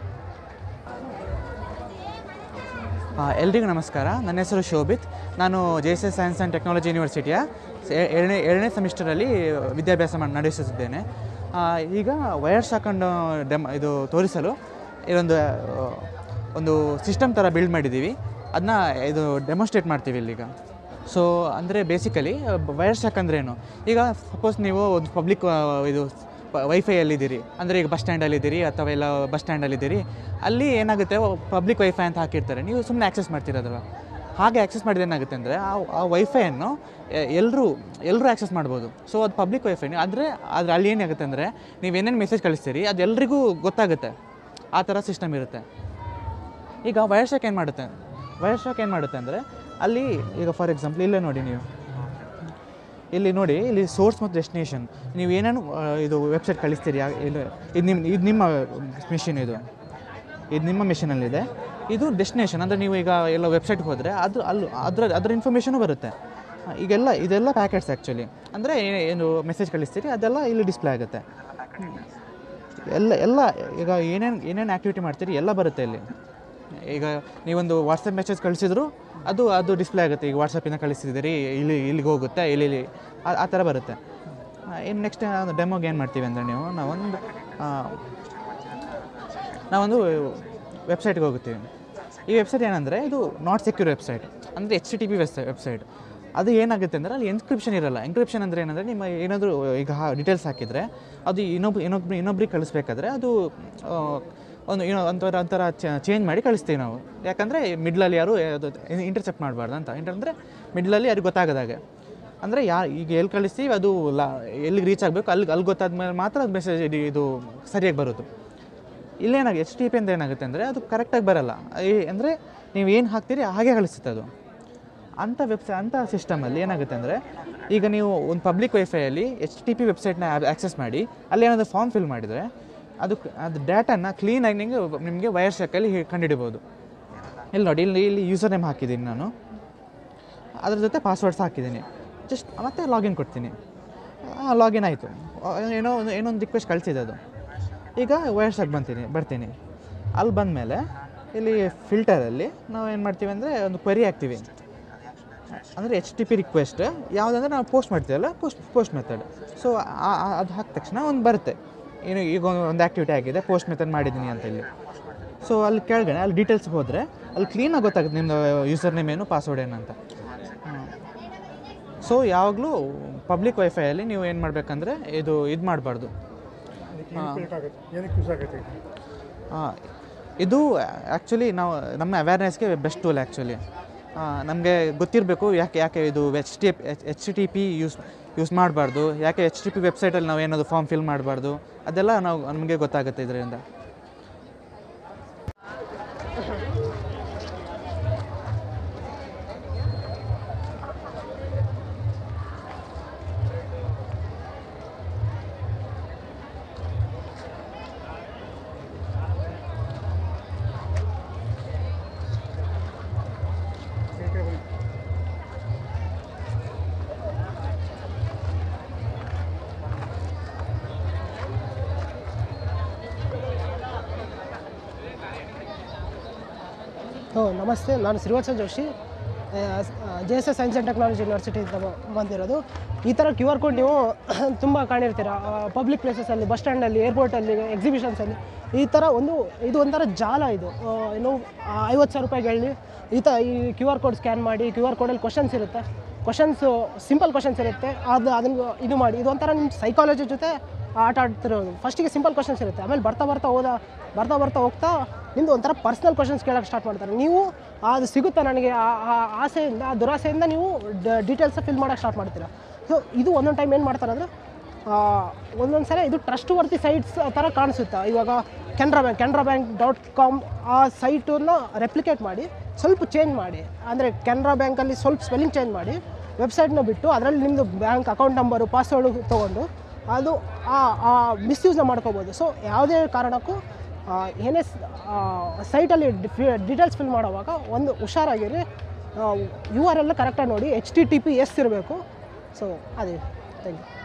ಆ, ಎಲ್ರಿಗೂ ನಮಸ್ಕಾರ ನನ್ನ ಹೆಸರು ಶೋಭಿತ್ ನಾನು J S S science and technology ಯೂನಿವರ್ಸಿಟಿಯ ಸೆ- ಎರಡನೇ ಎರಡನೇ ಸೆಮಿಸ್ಟರಲ್ಲಿ ವಿದ್ಯಾಭ್ಯಾಸ ಮಾಡಿ ನಡೆಸುತ್ತಿದ್ದೇನೆ ಆ, ಈಗ ವೈರ್ಸ್ ಹಾಕೊಂಡು ಡೆಮ್ ಇದು ತೋರಿಸಲು ಇದೊಂದು ಆ, ಒಂದು ಸಿಸ್ಟಮ್ ಥರ ಬಿಲ್ಡ್ ಮಾಡಿದ್ದೀವಿ ಅದನ್ನ ಇದು ಡೆಮೋಸ್ಟ್ರೇಟ್ ಮಾಡ್ತೀವಿ ಇಲ್ಲೀಗ ಸೊ ಅಂದರೆ ಬೇಸಿಕಲಿ ವೈರ್ಸ್ ಯಾಕಂದ್ರೆ ಏನು ಈಗ ಸಪೋಸ್ ನೀವು ಒಂದು ಪಬ್ಲಿಕ್ ಇದು ವೈಫೈಯಲ್ಲಿದ್ದೀರಿ ಅಂದರೆ ಈಗ ಬಸ್ ಸ್ಟ್ಯಾಂಡಲ್ಲಿದ್ದೀರಿ ಅಥವಾ ಎಲ್ಲ ಬಸ್ ಸ್ಟ್ಯಾಂಡಲ್ಲಿದ್ದೀರಿ ಅಲ್ಲಿ ಏನಾಗುತ್ತೆ ಪಬ್ಲಿಕ್ ವೈಫೈ ಅಂತ ಹಾಕಿರ್ತಾರೆ ನೀವು ಸುಮ್ಮನೆ ಆ್ಯಕ್ಸೆಸ್ ಮಾಡ್ತಿರೋದಲ್ಲ ಹಾಗೆ ಆ್ಯಕ್ಸೆಸ್ ಮಾಡಿದ್ರೆ ಏನಾಗುತ್ತೆ ಅಂದರೆ ಆ ಆ ವೈಫೈಯನ್ನು ಎಲ್ಲರೂ ಎಲ್ಲರೂ ಆ್ಯಕ್ಸೆಸ್ ಮಾಡ್ಬೋದು ಸೊ ಅದು ಪಬ್ಲಿಕ್ ವೈಫೈ ಆದರೆ ಆದರೆ ಅಲ್ಲಿ ಏನಾಗುತ್ತೆ ಅಂದರೆ ನೀವು ಏನೇನು ಮೆಸೇಜ್ ಕಳಿಸ್ತೀರಿ ಅದು ಎಲ್ರಿಗೂ ಗೊತ್ತಾಗುತ್ತೆ ಆ ಥರ ಸಿಸ್ಟಮ್ ಇರುತ್ತೆ ಈಗ ವೈರ್ ಶಾಕ್ ಏನು ಮಾಡುತ್ತೆ ವೈರ್ ಶಾಕ್ ಏನು ಮಾಡುತ್ತೆ ಅಂದರೆ ಅಲ್ಲಿ ಈಗ ಫಾರ್ ಎಕ್ಸಾಂಪಲ್ ಇಲ್ಲೇ ನೋಡಿ ನೀವು ಇಲ್ಲಿ ನೋಡಿ ಇಲ್ಲಿ ಸೋರ್ಸ್ ಮತ್ತು ಡೆಸ್ಟಿನೇಷನ್ ನೀವು ಏನೇನು ಆ, ಇದು ವೆಬ್ಸೈಟ್ ಕಳಿಸ್ತೀರಿ ಯಾ- ಇದು ಇದು ನಿಮ್ಮ ಇದು ನಿಮ್ಮ ಮಿಷಿನ್ ಇದು ಇದು ನಿಮ್ಮ ಮಿಷಿನಲ್ಲಿದೆ ಇದು ಡೆಸ್ಟಿನೇಷನ್ ಅಂದರೆ ನೀವು ಈಗ ಎಲ್ಲ ವೆಬ್ಸೈಟ್ಗೆ ಹೋದರೆ ಅದು ಅಲ್ಲಿ ಅದರ ಅದರ ಇನ್ಫಾರ್ಮೇಷನು ಬರುತ್ತೆ ಆ, ಈಗೆಲ್ಲ ಇದೆಲ್ಲ ಪ್ಯಾಕೆಟ್ಸ್ ಆ್ಯಕ್ಚುಲಿ ಅಂದರೆ ಏನು ಮೆಸೇಜ್ ಕಳಿಸ್ತೀರಿ ಅದೆಲ್ಲ ಇಲ್ಲಿ ಡಿಸ್ಪ್ಲೇ ಆಗುತ್ತೆ ಎಲ್ಲ ಎಲ್ಲ ಈಗ ಏನೇನು ಏನೇನು ಆ್ಯಕ್ಟಿವಿಟಿ ಮಾಡ್ತೀರಿ ಎಲ್ಲ ಬರುತ್ತೆ ಇಲ್ಲಿ ಈಗ ನೀವೊಂದು ವಾಟ್ಸಪ್ ಮೆಸೇಜ್ ಕಳಿಸಿದ್ರು ಅದು ಅದು ಡಿಸ್ಪ್ಲೇ ಆಗುತ್ತೆ ಈಗ ವಾಟ್ಸಪ್ಪಿಂದ ಕಳಿಸಿದ್ದೀರಿ ಇಲ್ಲಿ ಇಲ್ಲಿಗೆ ಹೋಗುತ್ತೆ ಇಲ್ಲಿ ಇಲ್ಲಿ ಆ- ಆ ಥರ ಬರುತ್ತೆ ಇನ್ನು ನೆಕ್ಸ್ಟ್ ಡೆಮೋಗೆ ಏನು ಮಾಡ್ತೀವಿ ಅಂದರೆ ನೀವು ನಾವೊಂದು ಆ, ನಾವೊಂದು ವೆಬ್ಸೈಟ್ಗೆ ಹೋಗುತ್ತೀವಿ ಈ ವೆಬ್ಸೈಟ್ ಏನಂದರೆ ಇದು ನಾಟ್ ಸೆಕ್ಯೂರ್ ವೆಬ್ಸೈಟ್ ಅಂದರೆ ಎಚ್ ಟಿ ಪಿ ವೆಬ್ಸೈ ವೆಬ್ಸೈಟ್ ಅದು ಏನಾಗುತ್ತೆ ಅಂದರೆ ಅಲ್ಲಿ ಎನ್ಕ್ರಿಪ್ಷನ್ ಇರಲ್ಲ ಎನ್ಕ್ರಿಪ್ಷನ್ ಅಂದರೆ ಏನಂದರೆ ನಿಮ್ಮ ಏನಾದರೂ ಈಗ ಡೀಟೇಲ್ಸ್ ಹಾಕಿದರೆ ಅದು ಇನ್ನೊಬ್ಬ ಇನ್ನೊಬ್ರು ಇನ್ನೊಬ್ರಿಗೆ ಕಳಿಸ್ಬೇಕಾದ್ರೆ ಅದು ಆ, ಒಂದು ಏನೋ ಒಂಥರ ಒಂಥರ ಚೇಂಜ್ ಮಾಡಿ ಕಳಿಸ್ತೀವಿ ನಾವು ಯಾಕಂದರೆ ಮಿಡ್ಲಲ್ಲಿ ಯಾರು ಅದು ಇಂಟರ್ಸೆಪ್ಟ್ ಮಾಡಬಾರ್ದು ಅಂತ ಇಂಟರ್ ಮಿಡ್ಲಲ್ಲಿ ಯಾರಿಗೆ ಗೊತ್ತಾಗದಾಗೆ ಅಂದರೆ ಯಾ ಈಗ ಎಲ್ಲಿ ಕಳಿಸ್ತೀವಿ ಅದು ಲಾ ಎಲ್ಲಿಗೆ ರೀಚ್ ಆಗಬೇಕು ಅಲ್ಲಿ ಅಲ್ಲಿ ಗೊತ್ತಾದ್ಮೇಲೆ ಮಾತ್ರ ಅದು ಮೆಸೇಜ್ ಇದು ಸರಿಯಾಗಿ ಬರೋದು ಇಲ್ಲೇನಾಗುತ್ತೆ ಎಚ್ ಟಿ ಪಿ ಅಂತ ಏನಾಗುತ್ತೆ ಅಂದರೆ ಅದು ಕರೆಕ್ಟಾಗಿ ಬರಲ್ಲ ಅಂದರೆ ನೀವು ಏನು ಹಾಕ್ತೀರಿ ಹಾಗೆ ಕಳಿಸುತ್ತೆ ಅದು ಅಂಥ ವೆಬ್ಸೈ ಅಂಥ ಸಿಸ್ಟಮಲ್ಲಿ ಏನಾಗುತ್ತೆ ಅಂದರೆ ಈಗ ನೀವು ಒಂದು ಪಬ್ಲಿಕ್ ವೈಫೈಯಲ್ಲಿ ಎಚ್ ಟಿ ಪಿ ವೆಬ್ಸೈಟ್ನ ಆ್ಯಕ್ಸೆಸ್ ಮಾಡಿ ಅಲ್ಲಿ ಏನಾದರೂ ಫಾರ್ಮ್ ಫಿಲ್ ಮಾಡಿದರೆ ಅದು ಅದು ಡೇಟಾನ ಕ್ಲೀನಾಗಿ ನಿಮಗೆ ನಿಮಗೆ ವೈರ್ ಶಾಕಲ್ಲಿ ಕಂಡುಹಿಡಿಬೋದು ಇಲ್ಲಿ ನೋಡಿ ಇಲ್ಲಿ ಇಲ್ಲಿ ಯೂಸರ್ ನೇಮ್ ಹಾಕಿದ್ದೀನಿ ನಾನು ಅದ್ರ ಜೊತೆ ಪಾಸ್ವರ್ಡ್ಸ್ ಹಾಕಿದ್ದೀನಿ ಜಸ್ಟ್ ಮತ್ತೆ ಲಾಗಿನ್ ಕೊಡ್ತೀನಿ ಲಾಗಿನ್ ಆಯಿತು ಏನೋ ಒಂದು ಏನೋ ಒಂದು ರಿಕ್ವೆಸ್ಟ್ ಕಳಿಸಿದೆ ಅದು ಈಗ ವೈರ್ಸಾಗಿ ಬಂತೀನಿ ಬರ್ತೀನಿ ಅಲ್ಲಿ ಬಂದಮೇಲೆ ಇಲ್ಲಿ ಫಿಲ್ಟರಲ್ಲಿ ನಾವು ಏನು ಮಾಡ್ತೀವಿ ಅಂದರೆ ಒಂದು ಕ್ವೆರಿ ಹಾಕ್ತೀವಿ ಅಂದರೆ ಎಚ್ ಟಿ ಪಿ ರಿಕ್ವೆಸ್ಟ್ ಯಾವುದಂದ್ರೆ ನಾವು ಪೋಸ್ಟ್ ಮಾಡ್ತೀವಲ್ಲ ಪೋಸ್ಟ್ ಪೋಸ್ಟ್ ಮೆಥಡ್ ಸೊ ಅದು ಹಾಕಿದ ತಕ್ಷಣ ಒಂದು ಬರುತ್ತೆ ಏನು ಈಗ ಒಂದು- ಒಂದು ಆ್ಯಕ್ಟಿವಿಟಿ ಆಗಿದೆ ಪೋಸ್ಟ್ ಮೆಥಡ್ ಮಾಡಿದ್ದೀನಿ ಅಂತ ಇಲ್ಲಿ ಸೊ ಅಲ್ಲಿ ಕೆಳಗಡೆ ಅಲ್ಲಿ ಡೀಟೇಲ್ಸ್ ಹೋದರೆ ಅಲ್ಲಿ ಕ್ಲೀನಾಗಿ ಗೊತ್ತಾಗುತ್ತೆ ನಿಮ್ಮದು ಯೂಸರ್ ನೇಮ್ ಏನು ಪಾಸ್ವರ್ಡ್ ಏನು ಅಂತ ಸೊ ಯಾವಾಗಲೂ ಪಬ್ಲಿಕ್ ವೈಫೈಯಲ್ಲಿ ನೀವು ಏನು ಮಾಡಬೇಕಂದ್ರೆ ಇದು ಇದು ಮಾಡಬಾರ್ದು ಇದು ಆ್ಯಕ್ಚುಲಿ ನಾವು ನಮ್ಮ ಅವೇರ್ನೆಸ್ಗೆ ಬೆಸ್ಟ್ ಟೂಲ್ ಆ್ಯಕ್ಚುಲಿ ನಮಗೆ ಗೊತ್ತಿರಬೇಕು ಯಾಕೆ ಯಾಕೆ ಇದು H T H T P use use ಮಾಡಬಾರ್ದು ಯಾಕೆ ಎಚ್ ಟಿ ಪಿ ವೆಬ್ಸೈಟಲ್ಲಿ ನಾವು ಏನಾದರೂ ಫಾರ್ಮ್ ಫಿಲ್ ಮಾಡಬಾರ್ದು ಅದೆಲ್ಲ ನಾವು ನಮಗೆ ಗೊತ್ತಾಗುತ್ತೆ ಇದರಿಂದ
ಹ್ಞೂ ನಮಸ್ತೆ ನಾನು Srivatsa Joshi J S S science and technology ಯೂನಿವರ್ಸಿಟಿಯಿಂದ ಬ- ಬಂದಿರೋದು ಈ ಥರ ಕ್ಯೂ ಆರ್ ಕೋಡ್ ನೀವು ತುಂಬ ಕಾಣಿರ್ತೀರ ಪಬ್ಲಿಕ್ ಪ್ಲೇಸಸಲ್ಲಿ ಬಸ್ ಸ್ಟ್ಯಾಂಡಲ್ಲಿ ಏರ್ಪೋರ್ಟಲ್ಲಿ ಎಕ್ಸಿಬಿಷನ್ಸಲ್ಲಿ ಈ ಥರ ಒಂದು ಇದು ಒಂಥರ ಜಾಲ ಇದು ಆ, ಏನು ಐವತ್ತು ಸಾವಿರ ರೂಪಾಯಿಗೆ ಹೇಳಿ ಈ ತ ಈ ಕ್ಯೂ ಆರ್ ಕೋಡ್ ಸ್ಕ್ಯಾನ್ ಮಾಡಿ ಕ್ಯೂ ಆರ್ ಕೋಡಲ್ಲಿ ಕ್ವಶನ್ಸ್ ಇರುತ್ತೆ ಕ್ವಶನ್ಸು ಸಿಂಪಲ್ ಕ್ವಶನ್ಸ್ ಇರುತ್ತೆ ಅದು ಅದನ್ನು ಇದು ಮಾಡಿ ಇದು ಒಂಥರ ನಿಮ್ಮ ಸೈಕಾಲಜಿ ಜೊತೆ ಆಟ ಆಡ್ತಿರೋದು ಫಸ್ಟಿಗೆ ಸಿಂಪಲ್ ಕ್ವಶನ್ಸ್ ಇರುತ್ತೆ ಆಮೇಲೆ ಬರ್ತಾ ಬರ್ತಾ ಹೋದ ಬರ್ತಾ ಬರ್ತಾ ಹೋಗ್ತಾ ನಿಮ್ಮದು ಒಂಥರ ಪರ್ಸ್ನಲ್ ಕ್ವಶನ್ಸ್ ಕೇಳೋಕ್ಕೆ ಸ್ಟಾರ್ಟ್ ಮಾಡ್ತಾರೆ ನೀವು ಅದು ಸಿಗುತ್ತಾ ನನಗೆ ಆ ಆ ಆಸೆಯಿಂದ ಆ ದುರಾಸೆಯಿಂದ ನೀವು ಡೀಟೇಲ್ಸ್ ಫಿಲ್ ಮಾಡೋಕ್ಕೆ ಸ್ಟಾರ್ಟ್ ಮಾಡ್ತೀರಾ ಸೊ ಇದು ಒಂದೊಂದು ಟೈಮ್ ಏನು ಮಾಡ್ತಾರೆ ಅಂದರೆ ಒಂದೊಂದು ಸಲ ಇದು ಟ್ರಸ್ಟ್ ವರ್ತಿ ಸೈಟ್ಸ್ ಥರ ಕಾಣಿಸುತ್ತೆ ಇವಾಗ Canara bank Canara bank dot com ಆ ಸೈಟನ್ನು ರೆಪ್ಲಿಕೇಟ್ ಮಾಡಿ ಸ್ವಲ್ಪ ಚೇಂಜ್ ಮಾಡಿ ಅಂದರೆ ಕೆನರಾ ಬ್ಯಾಂಕಲ್ಲಿ ಸ್ವಲ್ಪ ಸ್ಪೆಲ್ಲಿಂಗ್ ಚೇಂಜ್ ಮಾಡಿ ವೆಬ್ಸೈಟ್ನ ಬಿಟ್ಟು ಅದರಲ್ಲಿ ನಿಮ್ಮದು ಬ್ಯಾಂಕ್ ಅಕೌಂಟ್ ನಂಬರು ಪಾಸ್ವರ್ಡು ತೊಗೊಂಡು ಅದು ಆ ಮಿಸ್ಯೂಸ್ನ ಮಾಡ್ಕೋಬೋದು ಸೊ ಯಾವುದೇ ಕಾರಣಕ್ಕೂ ಆ, ಏನೇ ಸೈಟಲ್ಲಿ ಡೀಟೇಲ್ಸ್ ಫಿಲ್ ಮಾಡುವಾಗ ಒಂದು ಹುಷಾರಾಗಿರಿ ಯು ಆರ್ ಎಲ್ಲ ಕರೆಕ್ಟಾಗಿ ನೋಡಿ H T T P S ಇರಬೇಕು ಸೊ ಅದೇ ಥ್ಯಾಂಕ್ ಯು